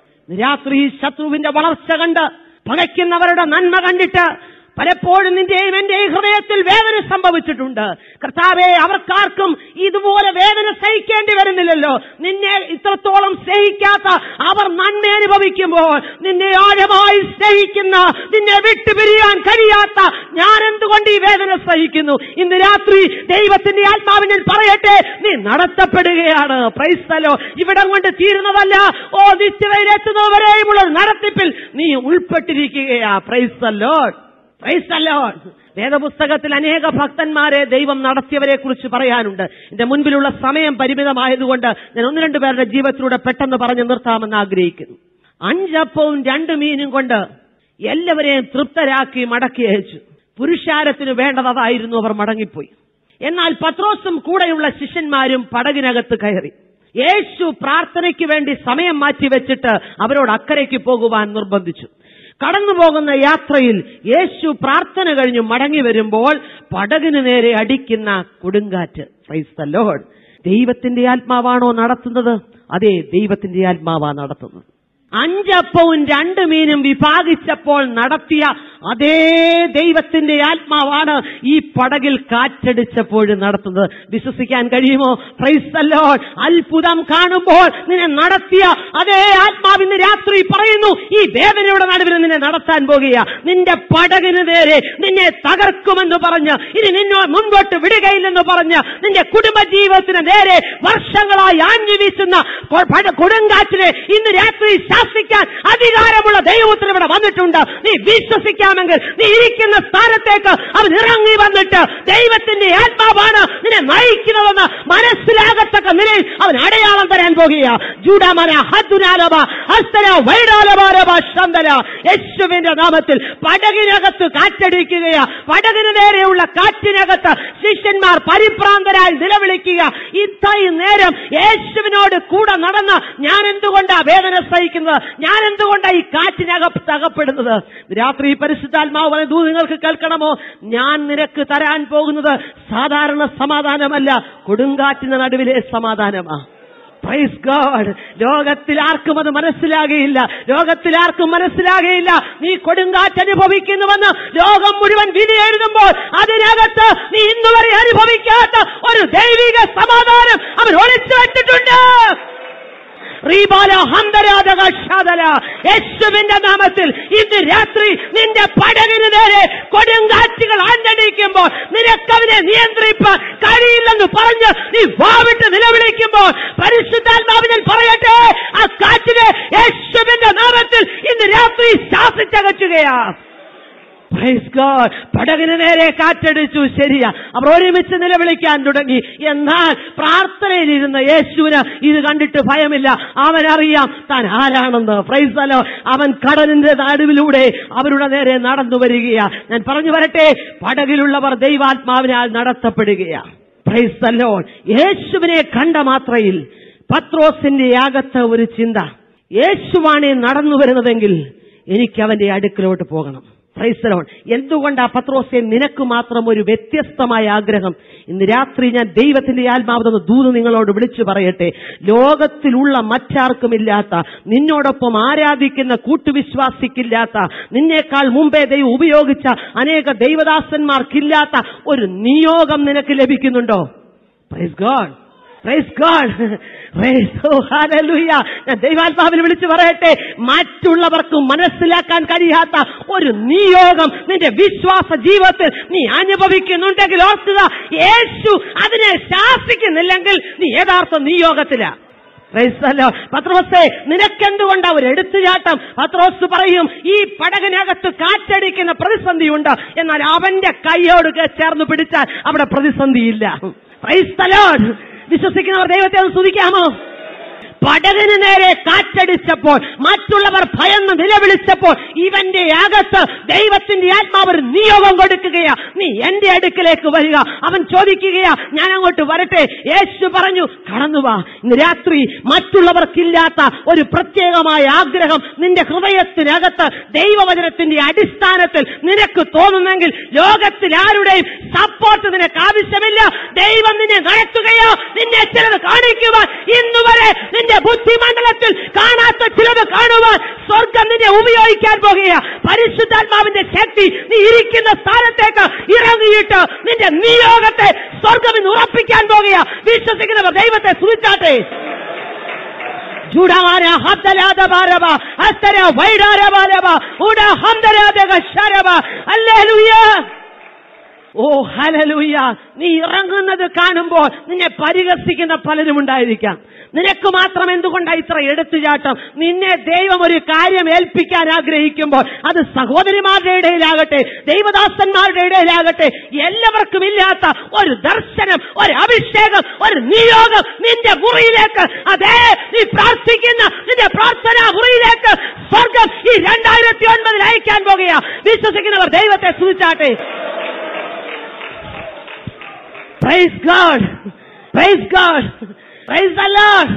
രാത്രി ശത്രുവിന്റെ വളർച്ച കണ്ട് പകയ്ക്കുന്നവരുടെ നന്മ കണ്ടിട്ട് പലപ്പോഴും നിന്റെയും എന്റെയും ഹൃദയത്തിൽ വേദന സംഭവിച്ചിട്ടുണ്ട് കർത്താവെ അവർക്കാർക്കും ഇതുപോലെ വേദന സഹിക്കേണ്ടി വരുന്നില്ലല്ലോ നിന്നെ ഇത്രത്തോളം സ്നേഹിക്കാത്ത അവർ നന്മ അനുഭവിക്കുമ്പോൾ നിന്നെ ആഴമായി സ്നേഹിക്കുന്ന നിന്നെ വിട്ടുപിരിയാൻ കഴിയാത്ത ഞാൻ എന്തുകൊണ്ട് ഈ വേദന സഹിക്കുന്നു ഇന്ന് രാത്രി ദൈവത്തിന്റെ ആത്മാവിനിൽ പറയട്ടെ നീ നടത്തപ്പെടുകയാണ് പ്രൈസ്തലോ ഇവിടം കൊണ്ട് തീരുന്നതല്ല ഓ നിത്യതയിലെത്തുന്നവരെയുമുള്ള ഒരു നടത്തിപ്പിൽ നീ ഉൾപ്പെട്ടിരിക്കുകയാ പ്രൈസ്തല്ലോ പ്രൈസ്തല്ലോ വേദപുസ്തകത്തിൽ അനേക ഭക്തന്മാരെ ദൈവം നടത്തിയവരെ കുറിച്ച് പറയാനുണ്ട് എന്റെ മുൻപിലുള്ള സമയം പരിമിതമായതുകൊണ്ട് ഞാൻ ഒന്ന് രണ്ട് പേരുടെ ജീവിതത്തിലൂടെ പെട്ടെന്ന് പറഞ്ഞു നിർത്താമെന്ന് ആഗ്രഹിക്കുന്നു അഞ്ചപ്പവും രണ്ട് മീനും കൊണ്ട് എല്ലാവരെയും തൃപ്തരാക്കി മടക്കി അയച്ചു പുരുഷാരത്തിന് വേണ്ടത് അതായിരുന്നു അവർ മടങ്ങിപ്പോയി എന്നാൽ പത്രോസും കൂടെയുള്ള ശിഷ്യന്മാരും പടകിനകത്ത് കയറി യേശു പ്രാർത്ഥനയ്ക്ക് വേണ്ടി സമയം മാറ്റിവെച്ചിട്ട് അവരോട് അക്കരയ്ക്ക് പോകുവാൻ നിർബന്ധിച്ചു കടന്നു പോകുന്ന യാത്രയിൽ യേശു പ്രാർത്ഥന കഴിഞ്ഞു മടങ്ങി വരുമ്പോൾ പടകിന് നേരെ അടിക്കുന്ന കൊടുങ്കാറ്റ് ക്രൈസ്ത ലോഡ് ദൈവത്തിന്റെ ആത്മാവാണോ നടത്തുന്നത് അതെ ദൈവത്തിന്റെ ആത്മാവാ നടത്തുന്നത് അഞ്ചപ്പവും രണ്ട് മീനും വിഭാഗിച്ചപ്പോൾ നടത്തിയ അതേ ദൈവത്തിന്റെ ആത്മാവാണ് ഈ പടകിൽ കാറ്റടിച്ചപ്പോൾ നടത്തുന്നത് വിശ്വസിക്കാൻ കഴിയുമോ പ്രൈസല്ലോ അത്ഭുതം കാണുമ്പോൾ നിന്നെ നടത്തിയ അതേ ആത്മാവിന്ന് രാത്രി പറയുന്നു ഈ വേദനയുടെ നടുവിൽ നിന്നെ നടത്താൻ പോകുക നിന്റെ പടകിന് നേരെ നിന്നെ തകർക്കുമെന്ന് പറഞ്ഞ് ഇനി നിന്നോ മുൻപോട്ട് വിടുകയില്ലെന്ന് പറഞ്ഞ് നിന്റെ കുടുംബജീവിതത്തിന് നേരെ വർഷങ്ങളായി ആഞ്ഞു വീശുന്ന കൊ- പട- കൊടുങ്കാറ്റിനെ ഇന്ന് രാത്രി ശാസിക്കാൻ അധികാരമുള്ള ദൈവത്തിന് ഇവിടെ വന്നിട്ടുണ്ട് നീ വിശ്വസിക്കാമെങ്കിൽ നീ ഇരിക്കുന്ന സ്ഥാനത്തേക്ക് അവൻ ഇറങ്ങി വന്നിട്ട് ദൈവത്തിന്റെ ആത്മാവാണ് നിന്നെ നയിക്കുന്നതെന്ന് മനസ്സിലാകത്തക്ക നിലയിൽ അവൻ അടയാളം തരാൻ പോകുക ജൂഡാമന ഹദ്ദുനാലബ ഹസ്തന വൈഡാലബാലബ ശന്തന യേശുവിന്റെ നാമത്തിൽ പടകിനകത്ത് കാറ്റടിക്കുകയാ പടകിന് നേരെയുള്ള കാറ്റിനകത്ത് ശിഷ്യന്മാർ പരിഭ്രാന്തരായി നിലവിളിക്കുക ഇത്രയും നേരം യേശുവിനോട് കൂടെ നടന്ന ഞാൻ എന്തുകൊണ്ടാ വേദന സഹിക്കുന്നത് ഞാൻ എന്തുകൊണ്ടാ ഈ കാറ്റിനകത്ത് അകപ്പെടുന്നത് രാത്രി പരിശുദ്ധാത്മാവ് പറഞ്ഞ ദൂ നിങ്ങൾക്ക് കേൾക്കണമോ ഞാൻ നിനക്ക് തരാൻ പോകുന്നത് സാധാരണ സമാധാനമല്ല കൊടുങ്കാറ്റിന് നടുവിലെ സമാധാനമാ പ്രൈസ് ഗോഡ് ലോകത്തിൽ ആർക്കും അത് മനസ്സിലാകയില്ല ലോകത്തിൽ ആർക്കും മനസ്സിലാകയില്ല നീ കൊടുങ്കാറ്റ് അനുഭവിക്കുന്നുവെന്ന് ലോകം മുഴുവൻ വിധി എഴുതുമ്പോൾ അതിനകത്ത് നീ ഇന്നുവരെ അനുഭവിക്കാത്ത ഒരു ദൈവിക സമാധാനം അവൻ ഒളിച്ചു വെച്ചിട്ടുണ്ട് റീബാല ഹന്തരാധക ശാതല യേശുവിന്റെ നാമത്തിൽ ഇന്ന് രാത്രി നിന്റെ പടകിന് നേരെ കൊടുങ്കാറ്റുകൾ ആഞ്ഞടിക്കുമ്പോൾ നിനക്കതിനെ നിയന്ത്രിപ്പാൻ കഴിയില്ലെന്ന് പറഞ്ഞ് നീ വാവിട്ട് നിലവിളിക്കുമ്പോൾ പരിശുദ്ധാത്മാവിനിൽ പറയട്ടെ ആ കാറ്റിനെ യേശുവിന്റെ നാമത്തിൽ ഇന്ന് രാത്രി ശാസിച്ചകറ്റുകയാ Praise God. പടകിന് നേരെ കാറ്റടിച്ചു ശരിയാ അവർ ഒരുമിച്ച് നിലവിളിക്കാൻ തുടങ്ങി എന്നാൽ പ്രാർത്ഥനയിലിരുന്ന യേശുവിന് ഇത് കണ്ടിട്ട് ഭയമില്ല അവൻ അറിയാം താൻ ആരാണെന്ന് പ്രൈസലോ അവൻ കടലിന്റെ നടുവിലൂടെ അവരുടെ നേരെ നടന്നു വരികയാ ഞാൻ പറഞ്ഞു വരട്ടെ പടകിലുള്ളവർ ദൈവാത്മാവിനാൽ നടത്തപ്പെടുകയാ പ്രൈസല്ലോ യേശുവിനെ കണ്ട മാത്രയിൽ പത്രോസിന്റെ അകത്ത് ഒരു ചിന്ത യേശുവാണ് നടന്നു വരുന്നതെങ്കിൽ എനിക്ക് അവന്റെ അടുക്കിലോട്ട് പോകണം പ്രൈസലോൺ എന്തുകൊണ്ടാ പത്രോസെ നിനക്ക് മാത്രം ഒരു വ്യത്യസ്തമായ ആഗ്രഹം ഇന്ന് രാത്രി ഞാൻ ദൈവത്തിന്റെ ആത്മാവെന്ന ദൂത് നിങ്ങളോട് വിളിച്ചു പറയട്ടെ ലോകത്തിലുള്ള മറ്റാർക്കുമില്ലാത്ത നിന്നോടൊപ്പം ആരാധിക്കുന്ന കൂട്ടുവിശ്വാസിക്കില്ലാത്ത നിന്നേക്കാൾ മുമ്പേ ദൈവം ഉപയോഗിച്ച അനേക ദൈവദാസന്മാർക്കില്ലാത്ത ഒരു നിയോഗം നിനക്ക് ലഭിക്കുന്നുണ്ടോ praise God praise God praise oh ഹാലലൂയ ഞാൻ ദൈവാത്മാവിനെ വിളിച്ചു പറയട്ടെ മറ്റുള്ളവർക്ക് മനസ്സിലാക്കാൻ കഴിയാത്ത ഒരു നിയോഗം നിന്റെ വിശ്വാസ ജീവിതത്തിൽ നീ അനുഭവിക്കുന്നുണ്ടെങ്കിൽ ഓർക്കുക യേശു അതിനെ ശാസിക്കുന്നില്ലെങ്കിൽ നീ യഥാർത്ഥ നിയോഗത്തിലാ പ്രൈസല്ലോ പത്രോസേ നിനക്കെന്തുകൊണ്ടാ ഒരു എടുത്തുചാട്ടം പത്രോസ് പറയും ഈ പടകിനകത്ത് കാറ്റടിക്കുന്ന പ്രതിസന്ധിയുണ്ട് എന്നാൽ അവന്റെ കൈയോട് ചേർന്ന് പിടിച്ചാൽ അവിടെ പ്രതിസന്ധിയില്ല പ്രൈസ്തലോൺ വിശ്വസിക്കുന്നവർ ദൈവത്തെ ഒന്ന് സ്തുതിക്കാമോ പടകിന് നേരെ കാറ്റടിച്ചപ്പോൾ മറ്റുള്ളവർ ഭയന്ന് നിലവിളിച്ചപ്പോൾ ഇവന്റെ അകത്ത് ദൈവത്തിന്റെ ആത്മാവ് ഒരു നിയോഗം കൊടുക്കുകയാ നീ എന്റെ അടുക്കിലേക്ക് വരിക അവൻ ചോദിക്കുകയാ ഞാൻ അങ്ങോട്ട് വരട്ടെ യേശു പറഞ്ഞു കടന്നുവാ ഇന്ന് രാത്രി മറ്റുള്ളവർക്കില്ലാത്ത ഒരു പ്രത്യേകമായ ആഗ്രഹം നിന്റെ ഹൃദയത്തിനകത്ത് ദൈവവചനത്തിന്റെ അടിസ്ഥാനത്തിൽ നിനക്ക് തോന്നുന്നെങ്കിൽ ലോകത്തിൽ ആരുടെയും സപ്പോർട്ട് നിനക്ക് ആവശ്യമില്ല ദൈവം നിന്നെ നടത്തുകയോ നിന്നെ ചിലത് കാണിക്കുവാൻ ഇന്നുവരെ നിന്റെ ബുദ്ധിമണ്ഡലത്തിൽ കാണാത്ത ചിലത് കാണുവാൻ സ്വർഗം നിന്നെ ഉപയോഗിക്കാൻ പോകുക പരിശുദ്ധാത്മാവിന്റെ ശക്തി നീ ഇരിക്കുന്ന സ്ഥാനത്തേക്ക് ഇറങ്ങിയിട്ട് നിന്റെ നിയോഗത്തെ സ്വർഗം ഇന്ന് ഉറപ്പിക്കാൻ പോകുക വിശ്വസിക്കുന്നവർ ദൈവത്തെ സൂചിച്ചാട്ടെ ജുഡാര ഹബ്ദലാദ ബാരബ അസ്തര വൈഡാര ബാരബ ഉഡ ഹംദരാദ ശരബ അല്ലേലൂയ ഓ ഹലലൂയ നീ ഇറങ്ങുന്നത് കാണുമ്പോൾ നിന്നെ പരിഹസിക്കുന്ന പലരും ഉണ്ടായിരിക്കാം നിനക്ക് മാത്രം എന്തുകൊണ്ടാണ് ഇത്ര എടുത്തുചാട്ടം നിന്നെ ദൈവം ഒരു കാര്യം ഏൽപ്പിക്കാൻ ആഗ്രഹിക്കുമ്പോൾ അത് സഹോദരിമാരുടെ ഇടയിലാകട്ടെ ദൈവദാസന്മാരുടെ ഇടയിലാകട്ടെ എല്ലാവർക്കും ഇല്ലാത്ത ഒരു ദർശനം ഒരു അഭിഷേകം ഒരു നിയോഗം നിന്റെ മുറിയിലേക്ക് അതേ നീ പ്രാർത്ഥിക്കുന്ന നിന്റെ പ്രാർത്ഥനാ മുറിയിലേക്ക് സ്വർഗം ഈ രണ്ടായിരത്തി ഒൻപതിൽ അയക്കാൻ പോകുക വിശ്വസിക്കുന്നവർ ദൈവത്തെ സൂചിച്ചാട്ടെ praise God praise God praise the Lord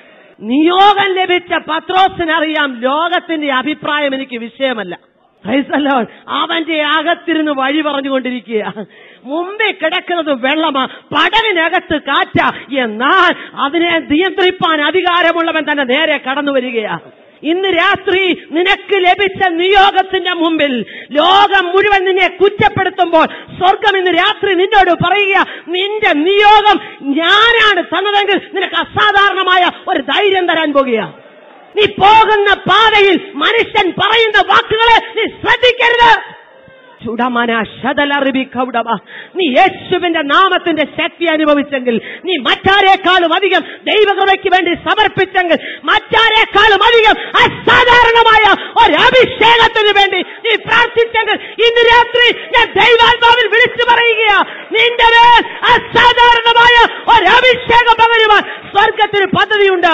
നിയോഗം ലഭിച്ച പത്രോസിനറിയാം ലോകത്തിന്റെ അഭിപ്രായം എനിക്ക് വിഷയമല്ല പ്രൈസ് ദ ലോർഡ് അവന്റെ അകത്തിരുന്ന് വഴി പറഞ്ഞുകൊണ്ടിരിക്കുക മുമ്പിൽ കിടക്കുന്നത് വെള്ളമാ പടകിനകത്ത് കാറ്റ എന്നാൽ അതിനെ നിയന്ത്രിപ്പാൻ അധികാരമുള്ളവൻ തന്നെ നേരെ കടന്നു വരികയാ ഇന്ന് രാത്രി നിനക്ക് ലഭിച്ച നിയോഗത്തിന്റെ മുമ്പിൽ ലോകം മുഴുവൻ നിന്നെ കുറ്റപ്പെടുത്തുമ്പോൾ സ്വർഗം ഇന്ന് രാത്രി നിന്നോട് പറയുക നിന്റെ നിയോഗം ഞാനാണ് തന്നതെങ്കിൽ നിനക്ക് അസാധാരണമായ ഒരു ധൈര്യം തരാൻ പോകുക നീ പോകുന്ന പാതയിൽ മനുഷ്യൻ പറയുന്ന വാക്കുകളെ നീ ശ്രദ്ധിക്കരുത് ചുടമന ശതലറിബി കൗടമ നീ യേശുവിന്റെ നാമത്തിന്റെ ശക്തി അനുഭവിച്ചെങ്കിൽ നീ മറ്റാരേക്കാളും അധികം ദൈവകൃപയ്ക്ക് വേണ്ടി സമർപ്പിച്ചെങ്കിൽ മറ്റാരേക്കാളും അധികം അസാധാരണമായ ഒരു അഭിഷേകത്തിന് വേണ്ടി നീ പ്രാർത്ഥിച്ചെങ്കിൽ ഇന്ന് രാത്രി ഞാൻ ദൈവാത്മാവിൽ വിളിച്ചു പറയുകയാ നിന്റെ മേൽ അസാധാരണമായ ഒരു അഭിഷേകം പകരുവാൻ സ്വർഗത്തിന് പദ്ധതിയുണ്ട്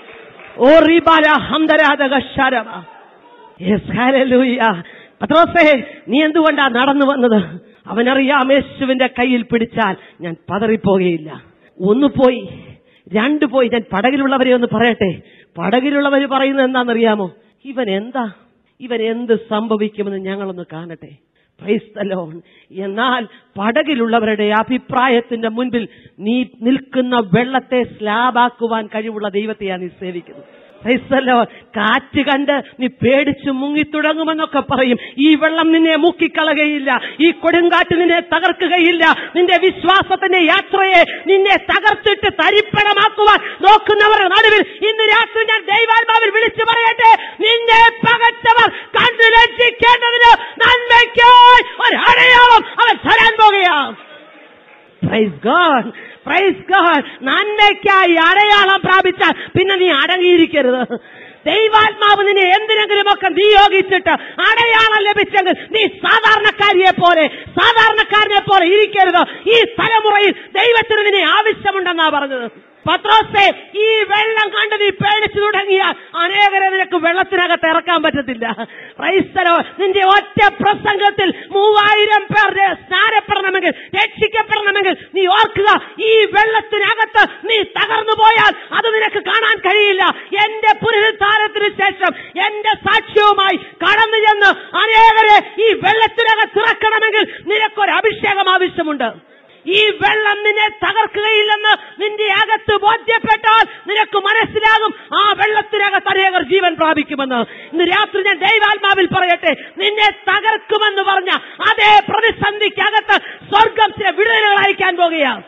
ഓ റീബാല ഹംദരാധക ശരമ യെസ് ഹല്ലേലൂയ പത്രോസേ നീ എന്തുകൊണ്ടാ നടന്നു വന്നത് അവനറിയാം യേശുവിന്റെ കയ്യിൽ പിടിച്ചാൽ ഞാൻ പതറിപ്പോകുകയില്ല ഒന്ന് പോയി രണ്ട് പോയി ഞാൻ പടകിലുള്ളവരെ ഒന്ന് പറയട്ടെ പടകിലുള്ളവർ പറയുന്നത് എന്താണെന്നറിയാമോ ഇവൻ എന്താ ഇവൻ എന്ത് സംഭവിക്കുമെന്ന് ഞങ്ങളൊന്ന് കാണട്ടെ Praise the Lord. എന്നാൽ പടകിലുള്ളവരുടെ അഭിപ്രായത്തിന്റെ മുൻപിൽ നീ നിൽക്കുന്ന വെള്ളത്തെ സ്ലാബാക്കുവാൻ കഴിവുള്ള ദൈവത്തെയാണ് നീ സേവിക്കുന്നത് Praise the Lord. കാറ്റ് കണ്ട് നീ പേടിച്ച് മുങ്ങിത്തുടങ്ങുമെന്നൊക്കെ പറയും ഈ വെള്ളം നിന്നെ മുക്കിക്കളകയില്ല ഈ കൊടുങ്കാറ്റ് നിന്നെ തകർക്കുകയില്ല നിന്റെ വിശ്വാസത്തിന്റെ യാത്രയെ നിന്നെ തകർത്തിട്ട് തരിപ്പണമാക്കുവാൻ നോക്കുന്നവരുടെ നടുവിൽ ഇന്ന് രാത്രി ഞാൻ ദൈവാത്മാവിൽ വിളിച്ചു പറയട്ടെ നിന്നെ പകച്ചവർ കണ്ടു ലജ്ജിക്കേണ്ടതിന് നന്മയ്ക്കായി ഒരു അടയാളം അവൻ തരാൻ പോകുകയാണ് പ്രൈസ് ഗോഡ് പ്രൈസ് ഗോഡ് നന്മയ്ക്കായി അടയാളം പ്രാപിച്ചാൽ പിന്നെ നീ അടങ്ങിയിരിക്കരുത് ദൈവാത്മാവ് നിന്നെ എന്തിനെങ്കിലുമൊക്കെ നിയോഗിച്ചിട്ട് അടയാളം ലഭിച്ചെങ്കിൽ നീ സാധാരണക്കാരിയെ പോലെ സാധാരണക്കാരനെ പോലെ ഇരിക്കരുത് ഈ തലമുറയിൽ ദൈവത്തിന് നിന്നെ ആവശ്യമുണ്ടെന്നാ പറഞ്ഞത് പത്രോസെ ഈ വെള്ളം കണ്ട് നീ പേടിച്ചു തുടങ്ങിയാൽ അനേകരെ നിനക്ക് വെള്ളത്തിനകത്ത് ഇറക്കാൻ പറ്റത്തില്ല ക്രൈസ്തലോ നിന്റെ ഒറ്റ പ്രസംഗത്തിൽ മൂവായിരം പേർ സ്നാനപ്പെടണമെങ്കിൽ രക്ഷിക്കപ്പെടണമെങ്കിൽ നീ ഓർക്കുക ഈ വെള്ളത്തിനകത്ത് നീ തകർന്നു പോയാൽ അത് നിനക്ക് കാണാൻ കഴിയില്ല എന്റെ പുനരുദ്ധാരത്തിന് ശേഷം എന്റെ സാക്ഷ്യവുമായി കടന്നു ചെന്ന് അനേകരെ ഈ വെള്ളത്തിനകത്ത് ഇറക്കണമെങ്കിൽ നിനക്കൊരു അഭിഷേകം ആവശ്യമുണ്ട് ഈ വെള്ളം നിന്നെ തകർക്കുകയില്ലെന്ന് നിന്റെ അകത്ത് ബോധ്യപ്പെട്ടാൽ നിനക്ക് മനസ്സിലാകും ആ വെള്ളത്തിനകത്ത് അനേകർ ജീവൻ പ്രാപിക്കുമെന്ന് ഇന്ന് രാത്രി ഞാൻ ദൈവാത്മാവിൽ പറയട്ടെ നിന്നെ തകർക്കുമെന്ന് പറഞ്ഞ അതേ പ്രതിസന്ധിക്കകത്ത് സ്വർഗം ചില വിടുതലുകൾ അയക്കാൻ പോകുകയാണ്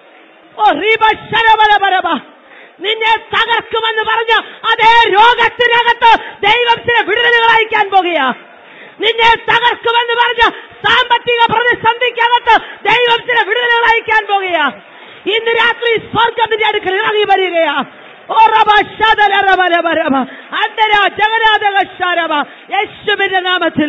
ഓ റീബ ശരബലബലബ നിന്നെ തകർക്കുമെന്ന് പറഞ്ഞ അതേ രോഗത്തിനകത്ത് ദൈവം ചില വിടുതലുകൾ അയക്കാൻ പോകുകയാ നിന്നെ തകർക്കുമെന്ന് പറഞ്ഞ സാമ്പത്തിക പ്രതിസന്ധിക്കകത്ത് ദൈവം ചില വിടുതലുകൾ അയക്കാൻ പോകുകയാ ഇന്ന് രാത്രി സ്വർഗത്തിന്റെ അടുക്കൽ ഇറങ്ങി വരികയാ ഓ റബ ശതല റബ രബ രബ. അന്തര ജഗന്നാഥക ശരബ. യേശുവിന്റെ നാമത്തിൽ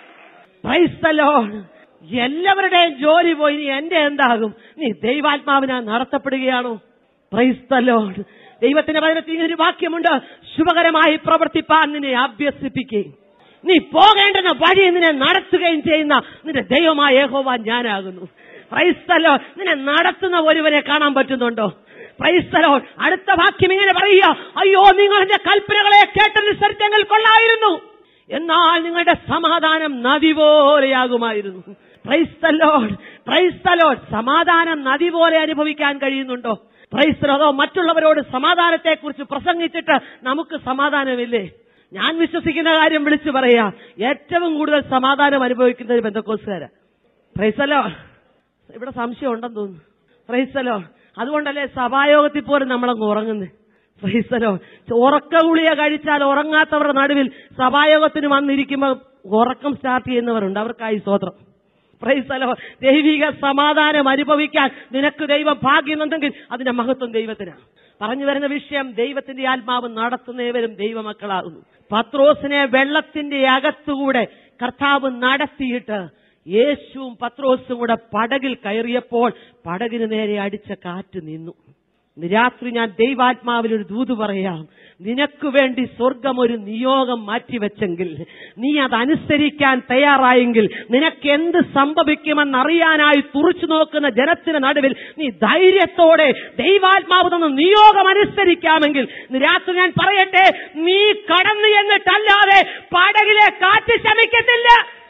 Praise the Lord. എല്ലാവരുടെയും ജോലി പോയി നീ എന്റെ എന്താകും നീ ദൈവാത്മാവിനാൽ നടത്തപ്പെടുകയാണോ ക്രൈസ്തലോ ദൈവത്തിന്റെ വചനത്തിൽ ഇങ്ങനെ ഒരു വാക്യമുണ്ട് ശുഭകരമായി പ്രവർത്തിപ്പാൻ നിന്നെ അഭ്യസിപ്പിക്കുകയും നീ പോകേണ്ടുന്ന വഴി നിന്നെ നടത്തുകയും ചെയ്യുന്ന നിന്റെ ദൈവമായ യഹോവ ഞാനാകുന്നു ക്രൈസ്തലോ നിന്നെ നടത്തുന്ന ഒരുവനെ കാണാൻ പറ്റുന്നുണ്ടോ ക്രൈസ്തലോ അടുത്ത വാക്യം ഇങ്ങനെ പറയുക അയ്യോ നിങ്ങൾ എന്റെ കൽപ്പനകളെ കേട്ടനുസരിച്ചെങ്കിൽ കൊള്ളായിരുന്നു എന്നാൽ നിങ്ങളുടെ സമാധാനം നദി പോലെയാകുമായിരുന്നു ക്രൈസ്തലോഡ് ക്രൈസ്തലോഡ് സമാധാനം നദി പോലെ അനുഭവിക്കാൻ കഴിയുന്നുണ്ടോ ക്രൈസ്തലോ അതോ മറ്റുള്ളവരോട് സമാധാനത്തെക്കുറിച്ച് പ്രസംഗിച്ചിട്ട് നമുക്ക് സമാധാനമില്ലേ ഞാൻ വിശ്വസിക്കുന്ന കാര്യം വിളിച്ചു പറയാ ഏറ്റവും കൂടുതൽ സമാധാനം അനുഭവിക്കുന്നത് ബന്ധക്കോസുകാരാ പ്രൈസലോ ഇവിടെ സംശയം ഉണ്ടെന്ന് തോന്നുന്നു പ്രൈസലോ അതുകൊണ്ടല്ലേ സഭായോഗത്തിൽ പോലും നമ്മളങ്ങ് ഉറങ്ങുന്നത് പ്രൈസലോ ഉറക്ക ഗുളിക കഴിച്ചാൽ ഉറങ്ങാത്തവരുടെ നടുവിൽ സഭായോഗത്തിന് വന്നിരിക്കുമ്പോൾ ഉറക്കം സ്റ്റാർട്ട് ചെയ്യുന്നവരുണ്ട് അവർക്കായി സ്തോത്രം പ്രൈസലോ ദൈവിക സമാധാനം അനുഭവിക്കാൻ നിനക്ക് ദൈവം ഭാഗ്യമുണ്ടെങ്കിൽ അതിന്റെ മഹത്വം ദൈവത്തിനാണ് പറഞ്ഞു വരുന്ന വിഷയം ദൈവത്തിന്റെ ആത്മാവ് നടത്തുന്നവരും ദൈവമക്കളാകുന്നു പത്രോസിനെ വെള്ളത്തിന്റെ അകത്തുകൂടെ കർത്താവ് നടത്തിയിട്ട് യേശുവും പത്രോസും കൂടെ പടകിൽ കയറിയപ്പോൾ പടകിന് നേരെ അടിച്ച കാറ്റ് നിന്നു ഇന്ന് രാത്രി ഞാൻ ദൈവാത്മാവിൽ ഒരു ദൂത് പറയാം നിനക്ക് വേണ്ടി സ്വർഗം ഒരു നിയോഗം മാറ്റിവെച്ചെങ്കിൽ നീ അതനുസരിക്കാൻ തയ്യാറായെങ്കിൽ നിനക്ക് എന്ത് സംഭവിക്കുമെന്നറിയാനായി തുറച്ചു നോക്കുന്ന ജനത്തിന് നടുവിൽ നീ ധൈര്യത്തോടെ ദൈവാത്മാവ് തന്ന നിയോഗം അനുസരിക്കാമെങ്കിൽ ഇന്ന് രാത്രി ഞാൻ പറയട്ടെ നീ കടന്നു എന്നിട്ടല്ലാതെ പടകിലെ കാറ്റ് ശമിക്കത്തില്ല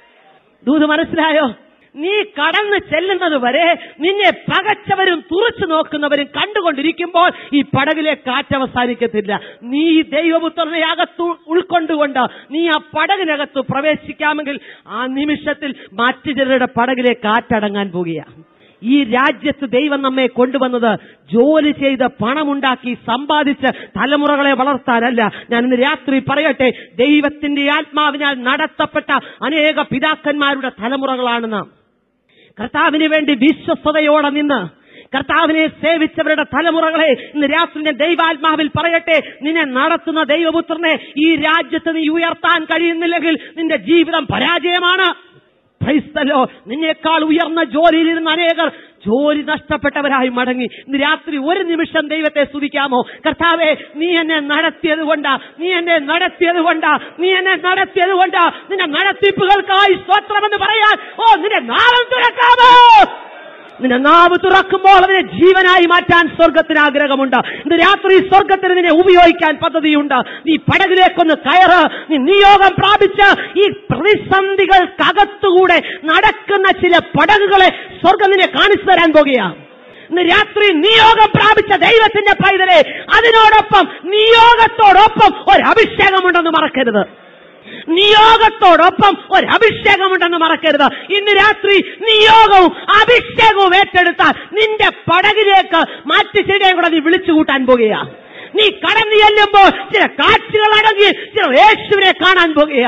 ദൂത് മനസ്സിലായോ നീ കടന്നു ചെല്ലുന്നത് വരെ നിന്നെ പകച്ചവരും തുറച്ചു നോക്കുന്നവരും കണ്ടുകൊണ്ടിരിക്കുമ്പോൾ ഈ പടകിലെ കാറ്റ് അവസാനിക്കത്തില്ല നീ ഈ ദൈവപുത്രനെ അകത്ത് ഉൾക്കൊണ്ടുകൊണ്ട് നീ ആ പടകിനകത്ത് പ്രവേശിക്കാമെങ്കിൽ ആ നിമിഷത്തിൽ മറ്റു ചിലരുടെ പടകിലെ കാറ്റടങ്ങാൻ പോകുകയാണ് ഈ രാജ്യത്ത് ദൈവം നമ്മെ കൊണ്ടുവന്നത് ജോലി ചെയ്ത് പണമുണ്ടാക്കി സമ്പാദിച്ച് തലമുറകളെ വളർത്താനല്ല ഞാൻ ഇന്ന് രാത്രി പറയട്ടെ ദൈവത്തിന്റെ ആത്മാവിനാൽ നടത്തപ്പെട്ട അനേക പിതാക്കന്മാരുടെ തലമുറകളാണ് നാം കർത്താവിന് വേണ്ടി വിശ്വസ്തയോടെ നിന്ന് കർത്താവിനെ സേവിച്ചവരുടെ തലമുറകളെ ഇന്ന് രാത്രി ഞാൻ ദൈവാത്മാവിൽ പറയട്ടെ നിന്നെ നടത്തുന്ന ദൈവപുത്രനെ ഈ രാജ്യത്ത് നീ ഉയർത്താൻ കഴിയുന്നില്ലെങ്കിൽ നിന്റെ ജീവിതം പരാജയമാണ് ക്രൈസ്തലോ നിന്നേക്കാൾ ഉയർന്ന ജോലിയിലിരുന്ന അനേകർ ജോലി നഷ്ടപ്പെട്ടവരായി മടങ്ങി ഇന്ന് രാത്രി ഒരു നിമിഷം ദൈവത്തെ സ്തുതിക്കാമോ കർത്താവെ നീ എന്നെ നടത്തിയത് കൊണ്ടാ നീ എന്നെ നടത്തിയത് കൊണ്ടാ നീ എന്നെ നടത്തിയത് കൊണ്ടാ നിന്റെ നടത്തിപ്പുകൾക്കായി സ്തോത്രമെന്ന് പറയാൻ ഓ നിന്റെ നാളം തുറക്കാമോ നിന്റെ നാവ് തുറക്കുമ്പോൾ അതിനെ ജീവനായി മാറ്റാൻ സ്വർഗത്തിന് ആഗ്രഹമുണ്ട് ഇന്ന് രാത്രി സ്വർഗത്തിന് നിന്നെ ഉപയോഗിക്കാൻ പദ്ധതിയുണ്ട് നീ പടകിലേക്കൊന്ന് കയറ് നീ നിയോഗം പ്രാപിച്ച് ഈ പ്രതിസന്ധികൾക്കകത്തുകൂടെ നടക്കുന്ന ചില പടകുകളെ സ്വർഗം നിന്നെ കാണിച്ചു തരാൻ പോകുകയാണ് ഇന്ന് രാത്രി നിയോഗം പ്രാപിച്ച ദൈവത്തിന്റെ പൈതലെ അതിനോടൊപ്പം നിയോഗത്തോടൊപ്പം ഒരു അഭിഷേകമുണ്ടെന്ന് മറക്കരുത് നിയോഗത്തോടൊപ്പം ഒരു അഭിഷേകമുണ്ടെന്ന് മറക്കരുത് ഇന്ന് രാത്രി നിയോഗവും അഭിഷേകവും ഏറ്റെടുത്താൽ നിന്റെ പടകിലേക്ക് മറ്റു ചിലരെയും കൂടെ നീ വിളിച്ചു കൂട്ടാൻ പോകുകയാ നീ കടന്നു ചെല്ലുമ്പോൾ ചില കാറ്റുകൾ അടങ്ങി ചില യേശുവിനെ കാണാൻ പോകുകയാ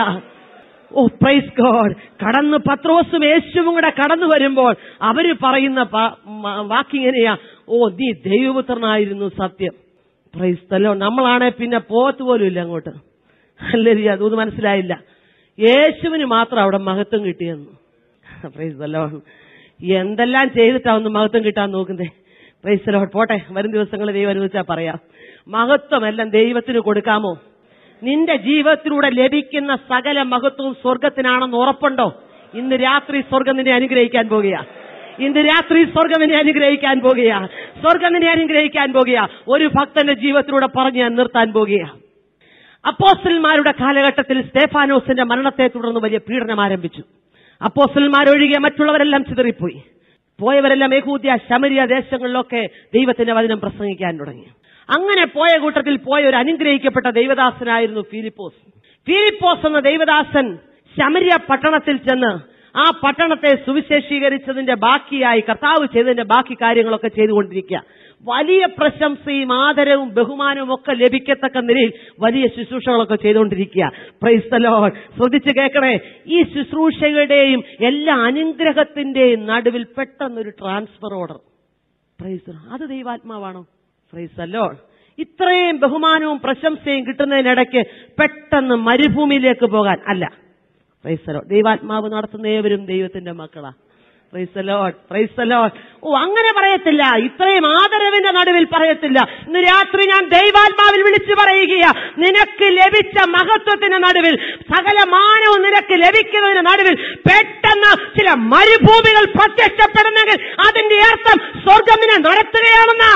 ഓ പ്രൈസ് ഗോഡ് കടന്ന് പത്രോസും യേശുവും കൂടെ കടന്നു വരുമ്പോൾ അവര് പറയുന്ന പ- മ- വാക്കിങ്ങനെയാ ഓ നീ ദൈവപുത്രനായിരുന്നു സത്യം പ്രൈസ് തല്ലോ നമ്മളാണെ പിന്നെ പോത്ത് പോലും ഇല്ല അങ്ങോട്ട് അല്ലേ അതൊന്നും മനസ്സിലായില്ല യേശുവിന് മാത്രം അവിടെ മഹത്വം കിട്ടിയെന്ന് പ്രൈസ് the Lord. എന്തെല്ലാം ചെയ്തിട്ടാ ഒന്ന് മഹത്വം കിട്ടാൻ നോക്കുന്നേ പ്രൈസ് ലോഡ് പോട്ടെ വരും ദിവസങ്ങൾ ദൈവം അനുവദിച്ചാൽ പറയാം മഹത്വമെല്ലാം ദൈവത്തിന് കൊടുക്കാമോ നിന്റെ ജീവിതത്തിലൂടെ ലഭിക്കുന്ന സകല മഹത്വവും സ്വർഗത്തിനാണെന്ന് ഉറപ്പുണ്ടോ ഇന്ന് രാത്രി സ്വർഗം നിന്നെ അനുഗ്രഹിക്കാൻ പോകുക ഇന്ന് രാത്രി സ്വർഗം നിന്നെ അനുഗ്രഹിക്കാൻ പോകുക സ്വർഗം നിന്നെ അനുഗ്രഹിക്കാൻ പോകുക ഒരു ഭക്തന്റെ ജീവിതത്തിലൂടെ പറഞ്ഞ് ഞാൻ നിർത്താൻ പോകുക അപ്പോസ്റ്റൽമാരുടെ കാലഘട്ടത്തിൽ സ്തേഫാനോസിന്റെ മരണത്തെ തുടർന്ന് വലിയ പീഡനം ആരംഭിച്ചു അപ്പോസ്റ്റൽമാരൊഴികെ മറ്റുള്ളവരെല്ലാം ചിതറിപ്പോയി പോയവരെല്ലാം ഏകൂദ്യ ശമരിയ ദേശങ്ങളിലൊക്കെ ദൈവത്തിന്റെ വചനം പ്രസംഗിക്കാൻ തുടങ്ങി അങ്ങനെ പോയ കൂട്ടത്തിൽ പോയ ഒരു അനുഗ്രഹിക്കപ്പെട്ട ദൈവദാസനായിരുന്നു ഫിലിപ്പോസ് ഫിലിപ്പോസ് എന്ന ദൈവദാസൻ ശമരിയ പട്ടണത്തിൽ ചെന്ന് ആ പട്ടണത്തെ സുവിശേഷീകരിച്ചതിന്റെ ബാക്കിയായി കർത്താവ് ചെയ്തതിന്റെ ബാക്കി കാര്യങ്ങളൊക്കെ ചെയ്തുകൊണ്ടിരിക്കുക വലിയ പ്രശംസയും ആദരവും ബഹുമാനവും ഒക്കെ ലഭിക്കത്തക്ക നിലയിൽ വലിയ ശുശ്രൂഷകളൊക്കെ ചെയ്തുകൊണ്ടിരിക്കുക പ്രൈസ്തലോ ശ്രദ്ധിച്ച് കേൾക്കണേ ഈ ശുശ്രൂഷകളുടെയും എല്ലാ അനുഗ്രഹത്തിന്റെയും നടുവിൽ പെട്ടെന്നൊരു ട്രാൻസ്ഫർ ഓർഡർ പ്രൈസ് അത് ദൈവാത്മാവാണോ പ്രൈസ് അല്ലോ ഇത്രയും ബഹുമാനവും പ്രശംസയും കിട്ടുന്നതിനിടയ്ക്ക് പെട്ടെന്ന് മരുഭൂമിയിലേക്ക് പോകാൻ അല്ല പ്രൈസലോ ദൈവാത്മാവ് നടത്തുന്ന ഏവരും ദൈവത്തിന്റെ മക്കളാ പ്രൈസലോട്ട് പ്രൈസലോട്ട് ഓ അങ്ങനെ പറയത്തില്ല ഇത്രയും ആദരവിന്റെ നടുവിൽ പറയത്തില്ല ഇന്ന് രാത്രി ഞാൻ ദൈവാത്മാവിൽ വിളിച്ചു പറയുകയാ നിനക്ക് ലഭിച്ച മഹത്വത്തിന്റെ നടുവിൽ സകല മാനവും നിനക്ക് ലഭിക്കുന്നതിന് നടുവിൽ പെട്ടെന്ന് ചില മരുഭൂമികൾ പ്രത്യക്ഷപ്പെടുന്നെങ്കിൽ അതിന്റെ അർത്ഥം സ്വർഗമിനെ നടത്തുകയാണെന്ന്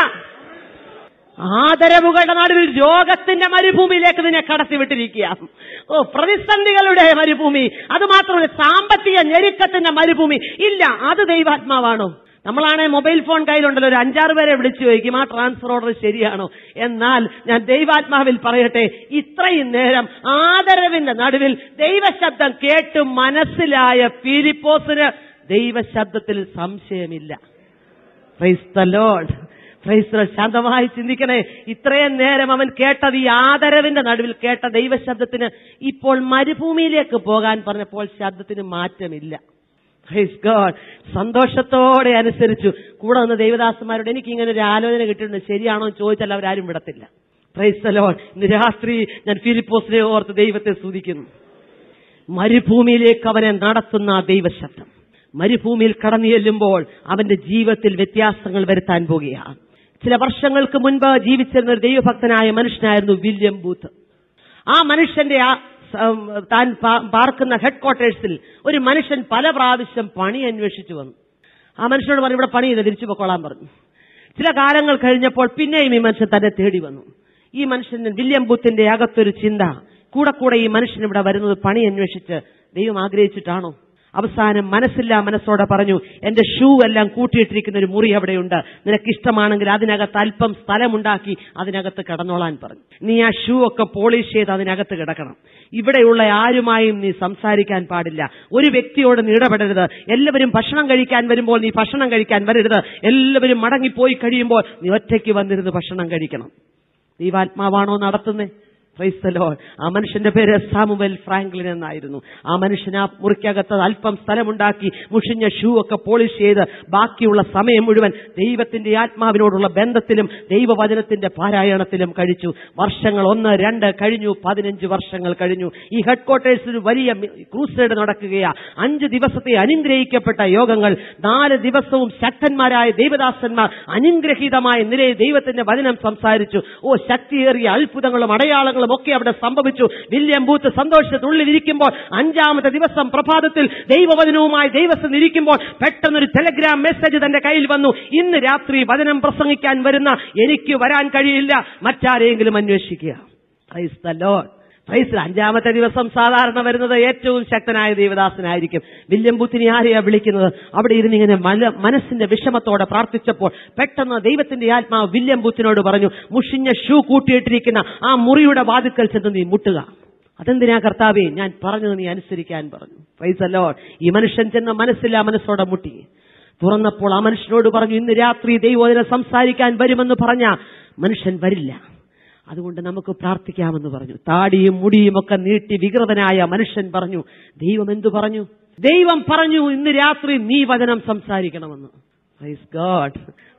ആദരവുകളുടെ നടുവിൽ രോഗത്തിന്റെ മരുഭൂമിയിലേക്ക് നിന്നെ കടത്തിവിട്ടിരിക്കുക ഓ പ്രതിസന്ധികളുടെ മരുഭൂമി അത് മാത്രമല്ല സാമ്പത്തിക ഞെരുക്കത്തിന്റെ മരുഭൂമി ഇല്ല അത് ദൈവാത്മാവാണോ നമ്മളാണെ മൊബൈൽ ഫോൺ കയ്യിലുണ്ടല്ലോ ഒരു അഞ്ചാറ് പേരെ വിളിച്ചു ചോദിക്കും ആ ട്രാൻസ്ഫർ ഓർഡർ ശരിയാണോ എന്നാൽ ഞാൻ ദൈവാത്മാവിൽ പറയട്ടെ ഇത്രയും നേരം ആദരവിന്റെ നടുവിൽ ദൈവശബ്ദം കേട്ട് മനസ്സിലായ ഫിലിപ്പോസിന് ദൈവശബ്ദത്തിൽ സംശയമില്ല പ്രൈസ് ദ ലോഡ് പ്രൈസ് ശാന്തമായി ചിന്തിക്കണേ ഇത്രയും നേരം അവൻ കേട്ടത് ഈ ആദരവിന്റെ നടുവിൽ കേട്ട ദൈവശബ്ദത്തിന് ഇപ്പോൾ മരുഭൂമിയിലേക്ക് പോകാൻ പറഞ്ഞപ്പോൾ ശബ്ദത്തിന് മാറ്റമില്ല പ്രൈസ് ഗോഡ് സന്തോഷത്തോടെ അനുസരിച്ചു കൂടെ വന്ന ദൈവദാസന്മാരോട് എനിക്ക് ഇങ്ങനെ ഒരു ആലോചന കിട്ടിയിട്ടുണ്ട് ശരിയാണോ എന്ന് ചോദിച്ചാൽ അവരാരും വിടത്തില്ല പ്രൈസ് ദ ലോഡ് ഇന്ന് രാത്രി ഞാൻ ഫിലിപ്പോസിനെ ഓർത്ത് ദൈവത്തെ സ്തുതിക്കുന്നു മരുഭൂമിയിലേക്ക് അവനെ നടത്തുന്ന ആ ദൈവശബ്ദം മരുഭൂമിയിൽ കടന്നു ചെല്ലുമ്പോൾ അവന്റെ ജീവിതത്തിൽ വ്യത്യാസങ്ങൾ വരുത്താൻ പോകുകയാണ് ചില വർഷങ്ങൾക്ക് മുൻപ് ജീവിച്ചിരുന്ന ഒരു ദൈവഭക്തനായ മനുഷ്യനായിരുന്നു വില്യം ബൂത്ത് ആ മനുഷ്യന്റെ ആ സം, താൻ പാ- പാർക്കുന്ന ഹെഡ് ക്വാർട്ടേഴ്സിൽ ഒരു മനുഷ്യൻ പല പ്രാവശ്യം പണി അന്വേഷിച്ചു വന്നു ആ മനുഷ്യനോട് പറഞ്ഞു ഇവിടെ പണി ചെയ്ത് തിരിച്ചു പൊക്കോളാൻ പറഞ്ഞു ചില കാലങ്ങൾ കഴിഞ്ഞപ്പോൾ പിന്നെയും ഈ മനുഷ്യൻ തന്നെ തേടി വന്നു ഈ മനുഷ്യൻ വില്യം ബൂത്തിന്റെ അകത്തൊരു ചിന്ത കൂടെ കൂടെ ഈ മനുഷ്യൻ ഇവിടെ വരുന്നത് പണി അന്വേഷിച്ച് ദൈവം ആഗ്രഹിച്ചിട്ടാണോ അവസാനം മനസ്സില്ലാ മനസ്സോടെ പറഞ്ഞു എന്റെ ഷൂ എല്ലാം കൂട്ടിയിട്ടിരിക്കുന്ന ഒരു മുറി അവിടെയുണ്ട് നിനക്ക് ഇഷ്ടമാണെങ്കിൽ അതിനകത്ത് അല്പം സ്ഥലമുണ്ടാക്കി അതിനകത്ത് കടന്നോളാൻ പറഞ്ഞു നീ ആ ഷൂ ഒക്കെ പോളിഷ് ചെയ്ത് അതിനകത്ത് കിടക്കണം ഇവിടെയുള്ള ആരുമായും നീ സംസാരിക്കാൻ പാടില്ല ഒരു വ്യക്തിയോട് നീ ഇടപെടരുത് എല്ലാവരും ഭക്ഷണം കഴിക്കാൻ വരുമ്പോൾ നീ ഭക്ഷണം കഴിക്കാൻ വരരുത് എല്ലാവരും മടങ്ങിപ്പോയി കഴിയുമ്പോൾ നീ ഒറ്റയ്ക്ക് വന്നിരുന്ന് ഭക്ഷണം കഴിക്കണം ദൈവാത്മാവാണോ നടത്തുന്നേ ക്രൈസ്തലോ ആ മനുഷ്യന്റെ പേര് സാമുവൽ ഫ്രാങ്ക്ലിൻ എന്നായിരുന്നു ആ മനുഷ്യൻ ആ മുറിക്കകത്ത് അല്പം സ്ഥലമുണ്ടാക്കി മുഷിഞ്ഞ ഷൂ ഒക്കെ പോളിഷ് ചെയ്ത് ബാക്കിയുള്ള സമയം മുഴുവൻ ദൈവത്തിന്റെ ആത്മാവിനോടുള്ള ബന്ധത്തിലും ദൈവവചനത്തിന്റെ പാരായണത്തിലും കഴിച്ചു വർഷങ്ങൾ ഒന്ന് രണ്ട് കഴിഞ്ഞു പതിനഞ്ച് വർഷങ്ങൾ കഴിഞ്ഞു ഈ ഹെഡ് ക്വാർട്ടേഴ്സിൽ വലിയ ക്രൂസൈഡ് നടക്കുകയാ അഞ്ച് ദിവസത്തെ അനുഗ്രഹിക്കപ്പെട്ട യോഗങ്ങൾ നാല് ദിവസവും ശക്തന്മാരായ ദൈവദാസന്മാർ അനുഗ്രഹീതമായ നിലയിൽ ദൈവത്തിന്റെ വചനം സംസാരിച്ചു ഓ ശക്തിയേറിയ അത്ഭുതങ്ങളും അടയാളങ്ങളും ഒക്കെ അവിടെ സംഭവിച്ചു വില്യം ബൂത്ത് സന്തോഷത്തുള്ളിലിരിക്കുമ്പോൾ അഞ്ചാമത്തെ ദിവസം പ്രഭാതത്തിൽ ദൈവവചനവുമായി ദൈവസ്ഥ ഇരിക്കുമ്പോൾ പെട്ടെന്നൊരു ടെലഗ്രാം മെസ്സേജ് തന്റെ കയ്യിൽ വന്നു ഇന്ന് രാത്രി വചനം പ്രസംഗിക്കാൻ വരുന്ന എനിക്ക് വരാൻ കഴിയില്ല മറ്റാരെങ്കിലും അന്വേഷിക്കുക Praise the Lord. പ്രൈസിൽ അഞ്ചാമത്തെ ദിവസം സാധാരണ വരുന്നത് ഏറ്റവും ശക്തനായ ദേവദാസനായിരിക്കും വില്യം ബുത്തിനെ ആരെയാ വിളിക്കുന്നത് അവിടെ ഇരുന്ന് ഇങ്ങനെ മല- മനസ്സിന്റെ വിഷമത്തോടെ പ്രാർത്ഥിച്ചപ്പോൾ പെട്ടെന്ന് ദൈവത്തിന്റെ ആത്മാവ് വില്യം ബുത്തിനോട് പറഞ്ഞു മുഷിഞ്ഞ ഷൂ കൂട്ടിയിട്ടിരിക്കുന്ന ആ മുറിയുടെ വാതുക്കൽ ചെന്ന് നീ മുട്ടുക അതെന്തിനാ കർത്താവേ ഞാൻ പറഞ്ഞത് നീ അനുസരിക്കാൻ പറഞ്ഞു പ്രൈസല്ലോ ഈ മനുഷ്യൻ ചെന്ന് മനസ്സില്ല മനസ്സോടെ മുട്ടി തുറന്നപ്പോൾ ആ മനുഷ്യനോട് പറഞ്ഞു ഇന്ന് രാത്രി ദൈവോദന സംസാരിക്കാൻ വരുമെന്ന് പറഞ്ഞ മനുഷ്യൻ വരില്ല അതുകൊണ്ട് നമുക്ക് പ്രാർത്ഥിക്കാമെന്ന് പറഞ്ഞു താടിയും മുടിയും ഒക്കെ നീട്ടി വികൃതനായ മനുഷ്യൻ പറഞ്ഞു ദൈവം എന്തു പറഞ്ഞു ദൈവം പറഞ്ഞു ഇന്ന് രാത്രി നീ വചനം സംസാരിക്കണമെന്ന് പ്രൈസ് ഗോഡ്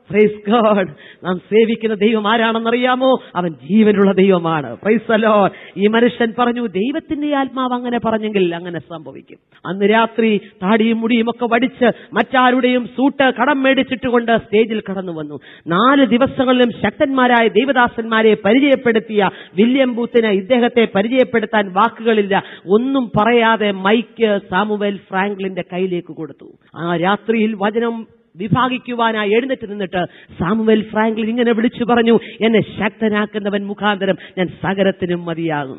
പ്രൈസ് ഗോഡ് നാം സേവിക്കുന്ന ദൈവം ആരാണെന്നറിയാമോ അവൻ ജീവനുള്ള ദൈവമാണ് പ്രൈസ് അലോ ഈ മനുഷ്യൻ പറഞ്ഞു ദൈവത്തിന്റെ ആത്മാവ് അങ്ങനെ പറഞ്ഞെങ്കിൽ അങ്ങനെ സംഭവിക്കും അന്ന് രാത്രി താടിയും മുടിയും ഒക്കെ വടിച്ച് മറ്റാരുടെയും സൂട്ട് കടം മേടിച്ചിട്ടുകൊണ്ട് സ്റ്റേജിൽ കടന്നു വന്നു നാല് ദിവസങ്ങളിലും ശക്തന്മാരായ ദൈവദാസന്മാരെ പരിചയപ്പെടുത്തിയ വില്യം ബൂത്തിന് ഇദ്ദേഹത്തെ പരിചയപ്പെടുത്താൻ വാക്കുകളില്ല ഒന്നും പറയാതെ മൈക്ക് സാമുവേൽ ഫ്രാങ്ക്ലിന്റെ കയ്യിലേക്ക് കൊടുത്തു ആ രാത്രിയിൽ വചനം വിഭാഗിക്കുവാനായി എഴുന്നേറ്റ് നിന്നിട്ട് സാമുവൽ ഫ്രാങ്ക്ലിൻ ഇങ്ങനെ വിളിച്ചു പറഞ്ഞു എന്നെ ശക്തനാക്കുന്നവൻ മുഖാന്തരം ഞാൻ സകരത്തിനും മതിയാകും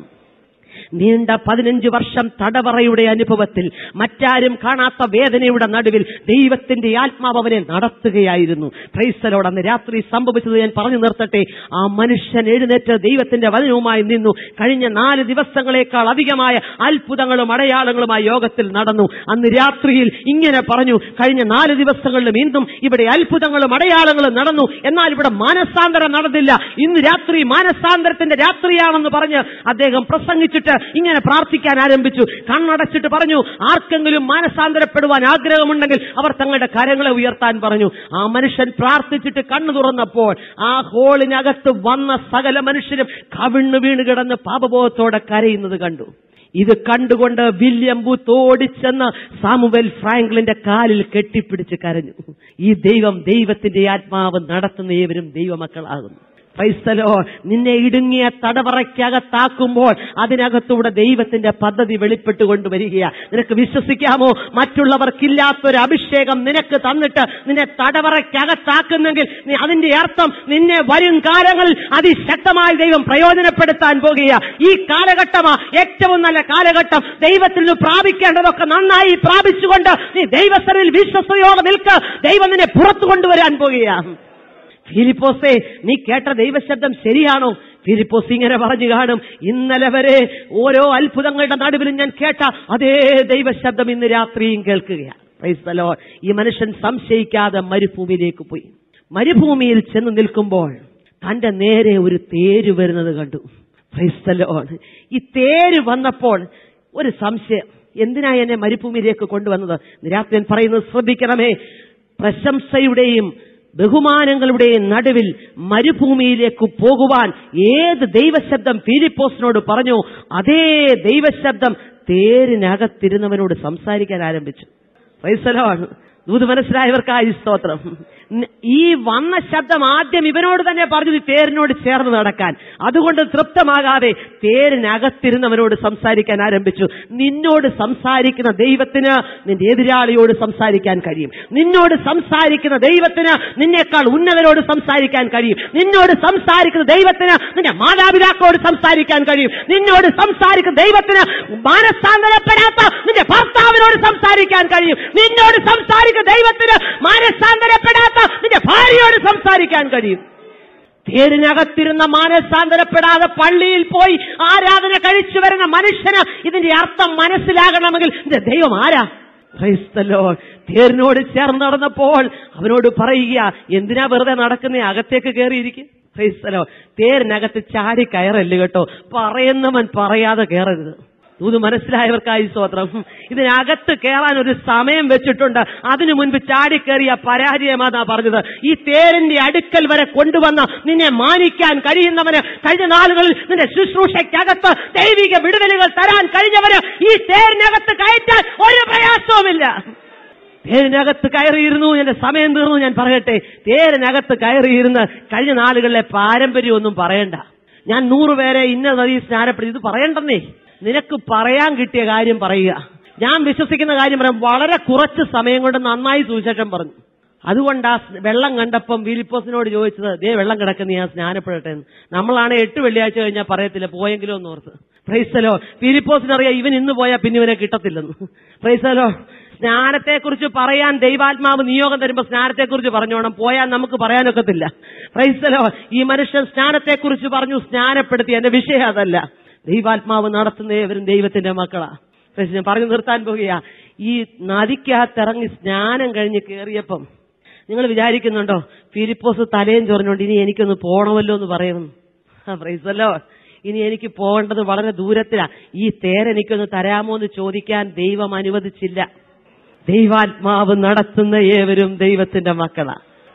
നീണ്ട പതിനഞ്ച് വർഷം തടവറയുടെ അനുഭവത്തിൽ മറ്റാരും കാണാത്ത വേദനയുടെ നടുവിൽ ദൈവത്തിന്റെ ആത്മാവ് അവനെ നടത്തുകയായിരുന്നു ക്രൈസ്തലോട് അന്ന് രാത്രി സംഭവിച്ചത് ഞാൻ പറഞ്ഞു നിർത്തട്ടെ ആ മനുഷ്യൻ എഴുന്നേറ്റ് ദൈവത്തിന്റെ വചനവുമായി നിന്നു കഴിഞ്ഞ നാല് ദിവസങ്ങളെക്കാൾ അധികമായ അത്ഭുതങ്ങളും അടയാളങ്ങളുമായി യോഗത്തിൽ നടന്നു അന്ന് രാത്രിയിൽ ഇങ്ങനെ പറഞ്ഞു കഴിഞ്ഞ നാല് ദിവസങ്ങളിലും ഇന്നും ഇവിടെ അത്ഭുതങ്ങളും അടയാളങ്ങളും നടന്നു എന്നാൽ ഇവിടെ മാനസാന്തരം നടന്നില്ല ഇന്ന് രാത്രി മാനസാന്തരത്തിന്റെ രാത്രിയാണെന്ന് പറഞ്ഞ് അദ്ദേഹം പ്രസംഗിച്ചിട്ട് ഇങ്ങനെ പ്രാർത്ഥിക്കാൻ ആരംഭിച്ചു കണ്ണടച്ചിട്ട് പറഞ്ഞു ആർക്കെങ്കിലും മാനസാന്തരപ്പെടുവാൻ ആഗ്രഹമുണ്ടെങ്കിൽ അവർ തങ്ങളുടെ കരങ്ങളെ ഉയർത്താൻ പറഞ്ഞു ആ മനുഷ്യൻ പ്രാർത്ഥിച്ചിട്ട് കണ്ണു തുറന്നപ്പോൾ ആ ഹോളിനകത്ത് വന്ന സകല മനുഷ്യരും കവിണ്ണു വീണ് കിടന്ന് പാപബോധത്തോടെ കരയുന്നത് കണ്ടു ഇത് കണ്ടുകൊണ്ട് വില്യം ബൂത്ത് ഓടിച്ചെന്ന് സാമുവൽ ഫ്രാങ്ക്ലിന്റെ കാലിൽ കെട്ടിപ്പിടിച്ച് കരഞ്ഞു ഈ ദൈവം ദൈവത്തിന്റെ ആത്മാവ് നടത്തുന്ന ഏവരും ദൈവമക്കളാകുന്നു ക്രൈസ്തലോ നിന്നെ ഇടുങ്ങിയ തടവറയ്ക്കകത്താക്കുമ്പോൾ അതിനകത്തൂടെ ദൈവത്തിന്റെ പദ്ധതി വെളിപ്പെട്ടുകൊണ്ട് വരികയാ നിനക്ക് വിശ്വസിക്കാമോ മറ്റുള്ളവർക്കില്ലാത്തൊരു അഭിഷേകം നിനക്ക് തന്നിട്ട് നിന്നെ തടവറയ്ക്കകത്താക്കുന്നെങ്കിൽ നീ അതിന്റെ അർത്ഥം നിന്നെ വരും കാലങ്ങളിൽ അതിശക്തമായി ദൈവം പ്രയോജനപ്പെടുത്താൻ പോകുക ഈ കാലഘട്ടമാ ഏറ്റവും നല്ല കാലഘട്ടം ദൈവത്തിൽ നിന്ന് പ്രാപിക്കേണ്ടതൊക്കെ നന്നായി പ്രാപിച്ചുകൊണ്ട് നീ ദൈവസ്ഥനിൽ വിശ്വസയോടെ നിൽക്ക് ദൈവം നിന്നെ പുറത്തു കൊണ്ടുവരാൻ പോകുകയാണ് ഫിലിപ്പോസേ നീ കേട്ട ദൈവശബ്ദം ശരിയാണോ ഫിലിപ്പോസ് ഇങ്ങനെ പറഞ്ഞു കാണും ഇന്നലെ വരെ ഓരോ അത്ഭുതങ്ങളുടെ നടുവിലും ഞാൻ കേട്ട അതേ ദൈവശബ്ദം ഇന്ന് രാത്രിയും കേൾക്കുകയാണ് Praise the Lord. ഈ മനുഷ്യൻ സംശയിക്കാതെ മരുഭൂമിയിലേക്ക് പോയി മരുഭൂമിയിൽ ചെന്ന് നിൽക്കുമ്പോൾ തന്റെ നേരെ ഒരു തേര് വരുന്നത് കണ്ടു Praise the Lord. ഈ തേര് വന്നപ്പോൾ ഒരു സംശയം എന്തിനാ എന്നെ മരുഭൂമിയിലേക്ക് കൊണ്ടുവന്നത് രാത്രി ഞാൻ പറയുന്നത് ശ്രദ്ധിക്കണമേ പ്രശംസയുടെയും ബഹുമാനങ്ങളുടെയും നടുവിൽ മരുഭൂമിയിലേക്ക് പോകുവാൻ ഏത് ദൈവശബ്ദം ഫിലിപ്പോസിനോട് പറഞ്ഞു അതേ ദൈവശബ്ദം തേരിനകത്തിരുന്നവനോട് സംസാരിക്കാൻ ആരംഭിച്ചു ഫൈസലാണ് ദൂത് മനസ്സിലായവർക്കായി സ്തോത്രം ഈ വന്ന ശബ്ദം ആദ്യം ഇവനോട് തന്നെ പറഞ്ഞു നീ തേരിനോട് ചേർന്ന് നടക്കാൻ അതുകൊണ്ട് തൃപ്തമാകാതെ തേരിനകത്തിരുന്നവനോട് സംസാരിക്കാൻ ആരംഭിച്ചു നിന്നോട് സംസാരിക്കുന്ന ദൈവത്തിന് നിന്റെ എതിരാളിയോട് സംസാരിക്കാൻ കഴിയും നിന്നോട് സംസാരിക്കുന്ന ദൈവത്തിന് നിന്നേക്കാൾ ഉന്നതരോട് സംസാരിക്കാൻ കഴിയും നിന്നോട് സംസാരിക്കുന്ന ദൈവത്തിന് നിന്റെ മാതാപിതാക്കളോട് സംസാരിക്കാൻ കഴിയും നിന്നോട് സംസാരിക്കുന്ന ദൈവത്തിന് മാനസാന്തരപ്പെടാത്ത നിന്റെ ഭർത്താവിനോട് സംസാരിക്കാൻ കഴിയും നിന്നോട് സംസാരിക്കുന്ന ദൈവത്തിന് മാനസാന്തരപ്പെടാത്ത നിന്റെ ഭാര്യയോട് സംസാരിക്കാൻ കഴിയും തേരിനകത്തിരുന്ന മാനസാന്തരപ്പെടാതെ പള്ളിയിൽ പോയി ആരാധന കഴിച്ചു വരുന്ന മനുഷ്യന് ഇതിന്റെ അർത്ഥം മനസ്സിലാകണമെങ്കിൽ നിന്റെ ദൈവം ആരാ ക്രൈസ്തലോ തേരിനോട് ചേർന്ന് നടന്നപ്പോൾ അവനോട് പറയുക എന്തിനാ വെറുതെ നടക്കുന്നേ അകത്തേക്ക് കയറിയിരിക്കും ക്രൈസ്തലോ തേരിനകത്ത് ചാടി കയറല്ലേ കേട്ടോ പറയുന്നവൻ പറയാതെ കയറരുത് ഇത് മനസ്സിലായവർക്കായി സ്തോത്രം ഇതിനകത്ത് കയറാൻ ഒരു സമയം വെച്ചിട്ടുണ്ട് അതിനു മുൻപ് ചാടിക്കേറിയ പരാജയമാണെന്നാ പറഞ്ഞത് ഈ തേരിന്റെ അടുക്കൽ വരെ കൊണ്ടുവന്ന നിന്നെ മാനിക്കാൻ കഴിയുന്നവന് കഴിഞ്ഞ നാളുകളിൽ നിന്റെ ശുശ്രൂഷയ്ക്കകത്ത് ദൈവിക വിടുതലുകൾ തരാൻ കഴിഞ്ഞവന് ഈ തേരിനകത്ത് കയറ്റാൻ ഒരു പ്രയാസവുമില്ല തേരിനകത്ത് കയറിയിരുന്നു എന്റെ സമയം തീർന്നു ഞാൻ പറയട്ടെ തേരിനകത്ത് കയറിയിരുന്ന് കഴിഞ്ഞ നാളുകളിലെ പാരമ്പര്യമൊന്നും പറയണ്ട ഞാൻ നൂറുപേരെ ഇന്ന നദി സ്നാനപ്പെടുത്തി ഇത് പറയണ്ടെന്നേ നിനക്ക് പറയാൻ കിട്ടിയ കാര്യം പറയുക ഞാൻ വിശ്വസിക്കുന്ന കാര്യം പറയാം വളരെ കുറച്ച് സമയം കൊണ്ട് നന്നായി സുവിശേഷം പറഞ്ഞു അതുകൊണ്ട് ആ വെള്ളം കണ്ടപ്പം ഫിലിപ്പോസിനോട് ചോദിച്ചത് ദേ വെള്ളം കിടക്കുന്ന ഞാൻ സ്നാനപ്പെടട്ടെ എന്ന് നമ്മളാണ് എട്ട് വെള്ളിയാഴ്ച കഴിഞ്ഞാൽ പറയത്തില്ല പോയെങ്കിലും ഒന്ന് ഓർത്ത് പ്രൈസലോ ഫിലിപ്പോസിനറിയാം ഇവൻ ഇന്ന് പോയാൽ പിന്നെ ഇവനെ കിട്ടത്തില്ലെന്ന് പ്രൈസലോ സ്നാനത്തെക്കുറിച്ച് പറയാൻ ദൈവാത്മാവ് നിയോഗം തരുമ്പോൾ സ്നാനത്തെക്കുറിച്ച് പറഞ്ഞോണം പോയാൽ നമുക്ക് പറയാനൊക്കത്തില്ല പ്രൈസലോ ഈ മനുഷ്യൻ സ്നാനത്തെക്കുറിച്ച് പറഞ്ഞു സ്നാനപ്പെടുത്തി എന്റെ വിഷയം അതല്ല ദൈവാത്മാവ് നടത്തുന്ന ഏവരും ദൈവത്തിന്റെ മക്കളാ പക്ഷെ ഞാൻ പറഞ്ഞു നിർത്താൻ പോകുക ഈ നദിക്കകത്തിറങ്ങി സ്നാനം കഴിഞ്ഞ് കയറിയപ്പം നിങ്ങൾ വിചാരിക്കുന്നുണ്ടോ ഫിലിപ്പോസ് തലയും ചൊറിഞ്ഞോണ്ട് ഇനി എനിക്കൊന്ന് പോണമല്ലോ എന്ന് പറയുന്നു പ്രൈസല്ലോ ഇനി എനിക്ക് പോകേണ്ടത് വളരെ ദൂരത്തിലാ ഈ തേരെനിക്കൊന്ന് തരാമോ എന്ന് ചോദിക്കാൻ ദൈവം അനുവദിച്ചില്ല ദൈവാത്മാവ് നടത്തുന്ന ഏവരും ദൈവത്തിന്റെ മക്കളാ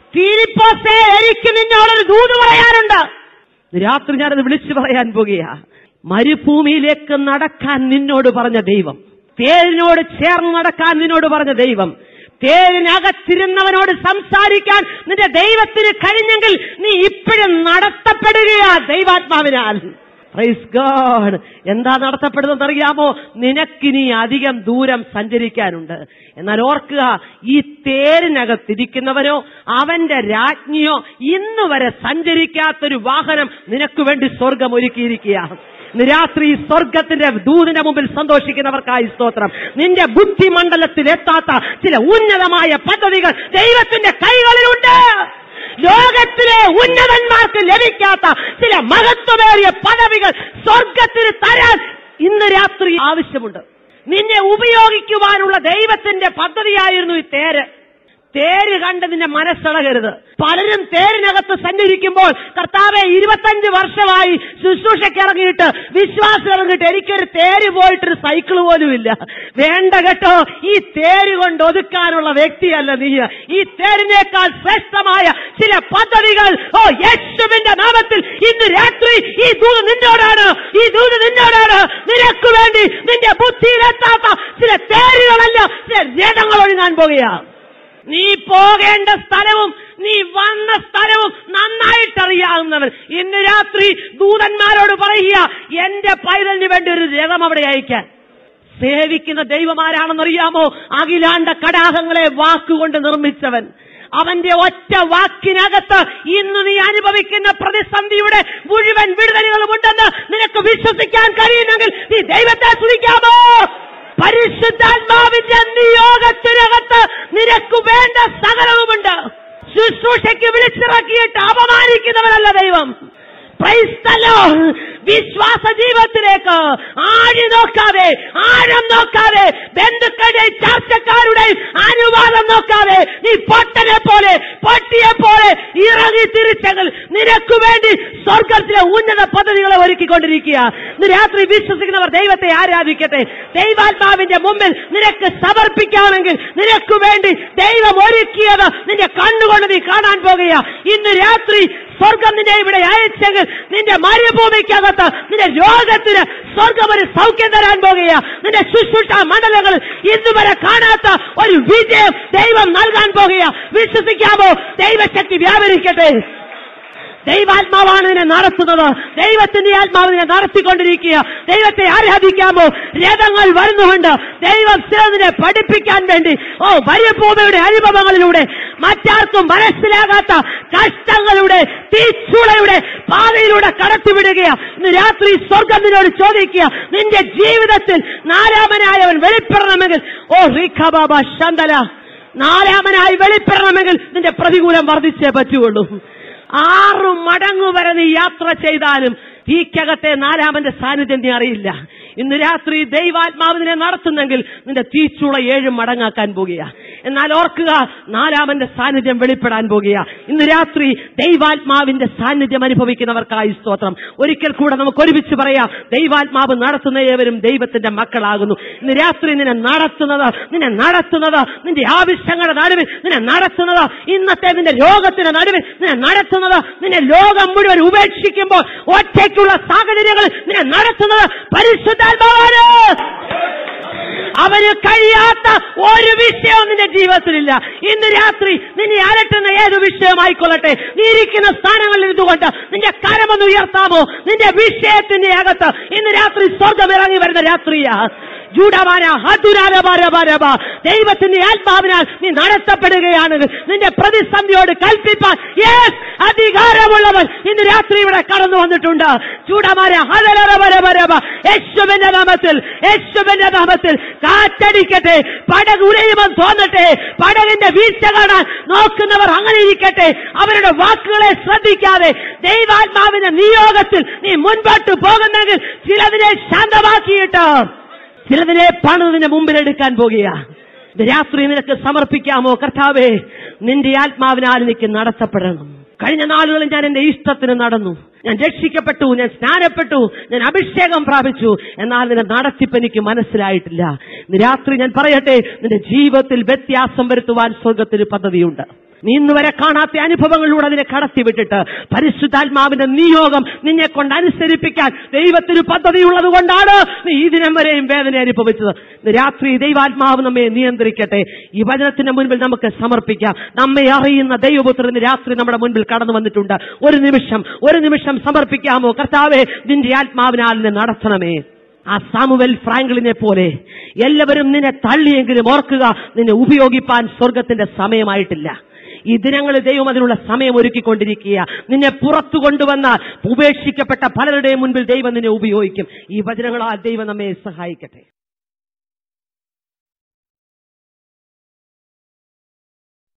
ഫിലിപ്പോസേ എനിക്ക് നിന്നോടൊരു ദൂത് പറയാനുണ്ട് ഇന്ന് രാത്രി ഞാനത് വിളിച്ചു പറയാൻ പോകുകയാ മരുഭൂമിയിലേക്ക് നടക്കാൻ നിന്നോട് പറഞ്ഞ ദൈവം തേരിനോട് ചേർന്ന് നടക്കാൻ നിന്നോട് പറഞ്ഞ ദൈവം തേരിനകത്തിരുന്നവനോട് സംസാരിക്കാൻ നിന്റെ ദൈവത്തിന് കഴിഞ്ഞെങ്കിൽ നീ ഇപ്പോഴും നടത്തപ്പെടുകയാ ദൈവാത്മാവിനാൽ പ്രൈസ് ഗോഡ് എന്താ നടത്തപ്പെടുന്നത് അറിയാമോ നിനക്കിനി അധികം ദൂരം സഞ്ചരിക്കാനുണ്ട് എന്നാൽ ഓർക്കുക ഈ തേരിനകത്തിരിക്കുന്നവനോ അവന്റെ രാജ്ഞിയോ ഇന്ന് വരെ സഞ്ചരിക്കാത്തൊരു വാഹനം നിനക്ക് വേണ്ടി സ്വർഗം ഒരുക്കിയിരിക്കുകയാണ് ഇന്ന് രാത്രി ഈ സ്വർഗത്തിന്റെ ദൂതിന്റെ മുമ്പിൽ സന്തോഷിക്കുന്നവർക്കായി സ്തോത്രം നിന്റെ ബുദ്ധിമണ്ഡലത്തിൽ എത്താത്ത ചില ഉന്നതമായ പദ്ധതികൾ ദൈവത്തിന്റെ കൈകളിലുണ്ട് ലോകത്തിലെ ഉന്നതന്മാർക്ക് ലഭിക്കാത്ത ചില മഹത്വമേറിയ പദവികൾ സ്വർഗത്തിന് തരാൻ ഇന്ന് രാത്രി ആവശ്യമുണ്ട് നിന്നെ ഉപയോഗിക്കുവാനുള്ള ദൈവത്തിന്റെ പദ്ധതിയായിരുന്നു ഈ തേര് തേര് കണ്ട് നിന്റെ മനസ്സിളകരുത് പലരും തേരിനകത്ത് സഞ്ചരിക്കുമ്പോൾ കർത്താവെ ഇരുപത്തഞ്ച് വർഷമായി ശുശ്രൂഷയ്ക്ക് ഇറങ്ങിയിട്ട് വിശ്വാസം ഇറങ്ങിയിട്ട് എനിക്കൊരു തേര് പോയിട്ടൊരു സൈക്കിൾ പോലും ഇല്ല വേണ്ട കേട്ടോ ഈ തേര് കൊണ്ട് ഒതുക്കാനുള്ള വ്യക്തിയല്ല നീ ഈ തേരിനേക്കാൾ ശ്രേഷ്ഠമായ ചില പദ്ധതികൾ ഓ യേശുവിന്റെ നാമത്തിൽ ഇന്ന് രാത്രി ഈ ദൂത് നിന്നോടാണ് ഈ ദൂത് നിന്നോടാണ് നിനക്ക് വേണ്ടി നിന്റെ ബുദ്ധിയിലെത്താത്ത ചില തേരുകളല്ല ചില രഥങ്ങൾ ഒഴുകാൻ പോകുകയാണ് നീ പോകേണ്ട സ്ഥലവും നീ വന്ന സ്ഥലവും നന്നായിട്ടറിയാവുന്നവൻ ഇന്ന് രാത്രി ദൂതന്മാരോട് പറയുക എന്റെ പൈതലിന് വേണ്ടി ഒരു രഥം അവിടെ അയക്കാൻ സേവിക്കുന്ന ദൈവമാരാണെന്നറിയാമോ അഖിലാണ്ട കടാഹങ്ങളെ വാക്കുകൊണ്ട് നിർമ്മിച്ചവൻ അവന്റെ ഒറ്റ വാക്കിനകത്ത് ഇന്ന് നീ അനുഭവിക്കുന്ന പ്രതിസന്ധിയുടെ മുഴുവൻ വിടുതലുകളും ഉണ്ടെന്ന് നിനക്ക് വിശ്വസിക്കാൻ കഴിയുമെങ്കിൽ നീ ദൈവത്തെ സ്തുതിക്കാമോ പരിശുദ്ധാത്മാവിന്റെ നിയോഗത്തിനകത്ത് നിനക്ക് വേണ്ട സകലവുമുണ്ട് ശുശ്രൂഷയ്ക്ക് വിളിച്ചിറക്കിയിട്ട് അപമാനിക്കുന്നവനല്ല ദൈവം ക്രൈസ്തലോ വിശ്വാസ ജീവിതത്തിലേക്ക് ആഴി നോക്കാതെ ആഴം നോക്കാതെ ബന്ധുക്കളുടെയും ചർച്ചക്കാരുടെയും അനുവാദം നോക്കാതെ നീ പൊട്ടനെ പോലെ പട്ടിയെ പോലെ ഇറങ്ങി തിരിച്ചെങ്കിൽ നിനക്ക് വേണ്ടി സ്വർഗത്തിലെ ഉന്നത പദ്ധതികളെ ഒരുക്കിക്കൊണ്ടിരിക്കുക ഇന്ന് രാത്രി വിശ്വസിക്കുന്നവർ ദൈവത്തെ ആരാധിക്കട്ടെ ദൈവാത്മാവിന്റെ മുമ്പിൽ നിനക്ക് സമർപ്പിക്കാമെങ്കിൽ നിനക്ക് വേണ്ടി ദൈവം ഒരുക്കിയത് നിന്റെ കണ്ണുകൊണ്ട് നീ കാണാൻ പോകുക ഇന്ന് രാത്രി സ്വർഗം നിന്നെ ഇവിടെ അയച്ചെങ്കിൽ നിന്റെ മരുഭൂമിക്കകത്ത് നിന്റെ രോഗത്തിന് സ്വർഗം ഒരു സൗഖ്യം തരാൻ പോകുക നിന്റെ ശുശ്രൂഷ മണ്ഡലങ്ങളിൽ ഇന്നുവരെ കാണാത്ത ഒരു വിജയം ദൈവം നൽകാൻ പോകുക വിശ്വസിക്കാമോ ദൈവശക്തി വ്യാപരിക്കട്ടെ ദൈവാത്മാവാണ് ഇതിനെ നടത്തുന്നത് ദൈവത്തിന്റെ ആത്മാവ് ഇതിനെ നടത്തിക്കൊണ്ടിരിക്കുക ദൈവത്തെ ആരാധിക്കാമോ രഥങ്ങൾ വരുന്നുണ്ട് ദൈവം ചിലതിനെ പഠിപ്പിക്കാൻ വേണ്ടി ഓ മരുഭൂമിയുടെ അനുഭവങ്ങളിലൂടെ മറ്റാർക്കും മനസ്സിലാകാത്ത കഷ്ടങ്ങളുടെ തീച്ചുളയുടെ പാതയിലൂടെ കടത്തിവിടുകയാ ഇന്ന് രാത്രി സ്വർഗം നിന്നോട് ചോദിക്കുക നിന്റെ ജീവിതത്തിൽ നാലാമനായവൻ വെളിപ്പെടണമെങ്കിൽ ഓ റീഖ ബാബ ശന്തല നാലാമനായി വെളിപ്പെടണമെങ്കിൽ നിന്റെ പ്രതികൂലം വർദ്ധിച്ചേ പറ്റുള്ളൂ ആറു മടങ്ങു വരെ നീ യാത്ര ചെയ്താലും തീക്കകത്തെ നാലാമന്റെ സാന്നിധ്യം നീ അറിയില്ല ഇന്ന് രാത്രി ദൈവാത്മാവിനെ നടത്തുന്നെങ്കിൽ നിന്റെ തീച്ചുള ഏഴ് മടങ്ങാക്കാൻ പോകുക എന്നാൽ ഓർക്കുക നാലാമന്റെ സാന്നിധ്യം വെളിപ്പെടാൻ പോകുക ഇന്ന് രാത്രി ദൈവാത്മാവിന്റെ സാന്നിധ്യം അനുഭവിക്കുന്നവർക്കായി സ്തോത്രം ഒരിക്കൽ കൂടെ നമുക്ക് ഒരുമിച്ച് പറയാം ദൈവാത്മാവ് നടത്തുന്ന ഏവരും ദൈവത്തിന്റെ മക്കളാകുന്നു ഇന്ന് രാത്രി നിന്നെ നടത്തുന്നത് നിന്നെ നടത്തുന്നത് നിന്റെ ആവശ്യങ്ങളുടെ നടുവിൽ നിന്നെ നടത്തുന്നത് ഇന്നത്തെ നിന്റെ രോഗത്തിന്റെ നടുവിൽ നിന്നെ നടത്തുന്നത് നിന്നെ ലോകം മുഴുവൻ ഉപേക്ഷിക്കുമ്പോൾ ഒറ്റയ്ക്കുള്ള സാഹചര്യങ്ങളിൽ നിന്നെ നടത്തുന്നത് പരിശുദ്ധാത്മാവാണ് അവന് കഴിയാത്ത ഒരു വിഷയവും നിന്റെ ജീവിതത്തിലില്ല ഇന്ന് രാത്രി നിന്നെ അലട്ടുന്ന ഏത് വിഷയമായിക്കൊള്ളട്ടെ നീ ഇരിക്കുന്ന സ്ഥാനങ്ങളിൽ ഇരുന്നുകൊണ്ട് നിന്റെ കരമൊന്ന് ഉയർത്താമോ നിന്റെ വിഷയത്തിന്റെ അകത്ത് ഇന്ന് രാത്രി സ്വർഗം ഇറങ്ങി വരുന്ന രാത്രിയാ ജൂഡമാന ഹതുരാരബാരബാരബ ദൈവത്തിന്റെ ആത്മാവിനാൽ നീ നടത്തപ്പെടുകയാണ് നിന്റെ പ്രതിസന്ധിയോട് കൽപ്പിപ്പാൻ യെസ് അധികാരമുള്ളവൻ ഇന്ന് രാത്രി ഇവിടെ കടന്നു വന്നിട്ടുണ്ട് ചൂടമാര ഹതരബരബരബ യേശുവിന്റെ നാമത്തിൽ യേശുവിന്റെ നാമത്തിൽ കാറ്റടിക്കട്ടെ പടക് ഉരയുമെന്ന് തോന്നട്ടെ പടകിന്റെ വീഴ്ച കാണാൻ നോക്കുന്നവർ അങ്ങനെ ഇരിക്കട്ടെ അവരുടെ വാക്കുകളെ ശ്രദ്ധിക്കാതെ ദൈവാത്മാവിന്റെ നിയോഗത്തിൽ നീ മുൻപോട്ട് പോകുന്നെങ്കിൽ ചിലതിനെ ശാന്തമാക്കിയിട്ട് ചിലതിനെ പണിതിന്റെ മുമ്പിൽ എടുക്കാൻ പോകുക ഇത് രാത്രി നിനക്ക് സമർപ്പിക്കാമോ കർത്താവേ നിന്റെ ആത്മാവിനാൽ എനിക്ക് നടത്തപ്പെടണം കഴിഞ്ഞ നാളുകളിൽ ഞാൻ എന്റെ ഇഷ്ടത്തിന് നടന്നു ഞാൻ രക്ഷിക്കപ്പെട്ടു ഞാൻ സ്നാനപ്പെട്ടു ഞാൻ അഭിഷേകം പ്രാപിച്ചു എന്നാൽ നിന്റെ നടത്തിപ്പ് എനിക്ക് മനസ്സിലായിട്ടില്ല ഇന്ന് രാത്രി ഞാൻ പറയട്ടെ നിന്റെ ജീവിതത്തിൽ വ്യത്യാസം വരുത്തുവാൻ സ്വർഗത്തിന് പദ്ധതിയുണ്ട് നീ ഇന്ന് വരെ കാണാത്ത അനുഭവങ്ങളിലൂടെ അതിനെ കടത്തിവിട്ടിട്ട് പരിശുദ്ധാത്മാവിന്റെ നിയോഗം നിന്നെ കൊണ്ട് അനുസരിപ്പിക്കാൻ ദൈവത്തിന് പദ്ധതിയുള്ളത് കൊണ്ടാണ് നീ ഈ ദിനം വരെയും വേദന അനുഭവിച്ചത് ഇന്ന് രാത്രി ദൈവാത്മാവ് നമ്മെ നിയന്ത്രിക്കട്ടെ ഈ വചനത്തിന്റെ മുൻപിൽ നമുക്ക് സമർപ്പിക്കാം നമ്മെ അറിയുന്ന ദൈവപുത്രന് രാത്രി നമ്മുടെ മുൻപിൽ കടന്നു വന്നിട്ടുണ്ട് ഒരു നിമിഷം ഒരു നിമിഷം സമർപ്പിക്കാമോ കർത്താവെ നിന്റെ ആത്മാവിനാൽ എന്നെ നടത്തണമേ ആ സാമുവൽ ഫ്രാങ്ക്ലിനെ പോലെ എല്ലാവരും നിന്നെ തള്ളിയെങ്കിലും ഓർക്കുക നിന്നെ ഉപയോഗിപ്പാൻ സ്വർഗത്തിന്റെ സമയമായിട്ടില്ല ഈ ദിനങ്ങളിൽ ദൈവം അതിനുള്ള സമയം ഒരുക്കിക്കൊണ്ടിരിക്കുക നിന്നെ പുറത്തു കൊണ്ടുവന്നാൽ ഉപേക്ഷിക്കപ്പെട്ട പലരുടെയും മുൻപിൽ ദൈവം നിന്നെ ഉപയോഗിക്കും ഈ വചനങ്ങളാൽ ദൈവം നമ്മെ സഹായിക്കട്ടെ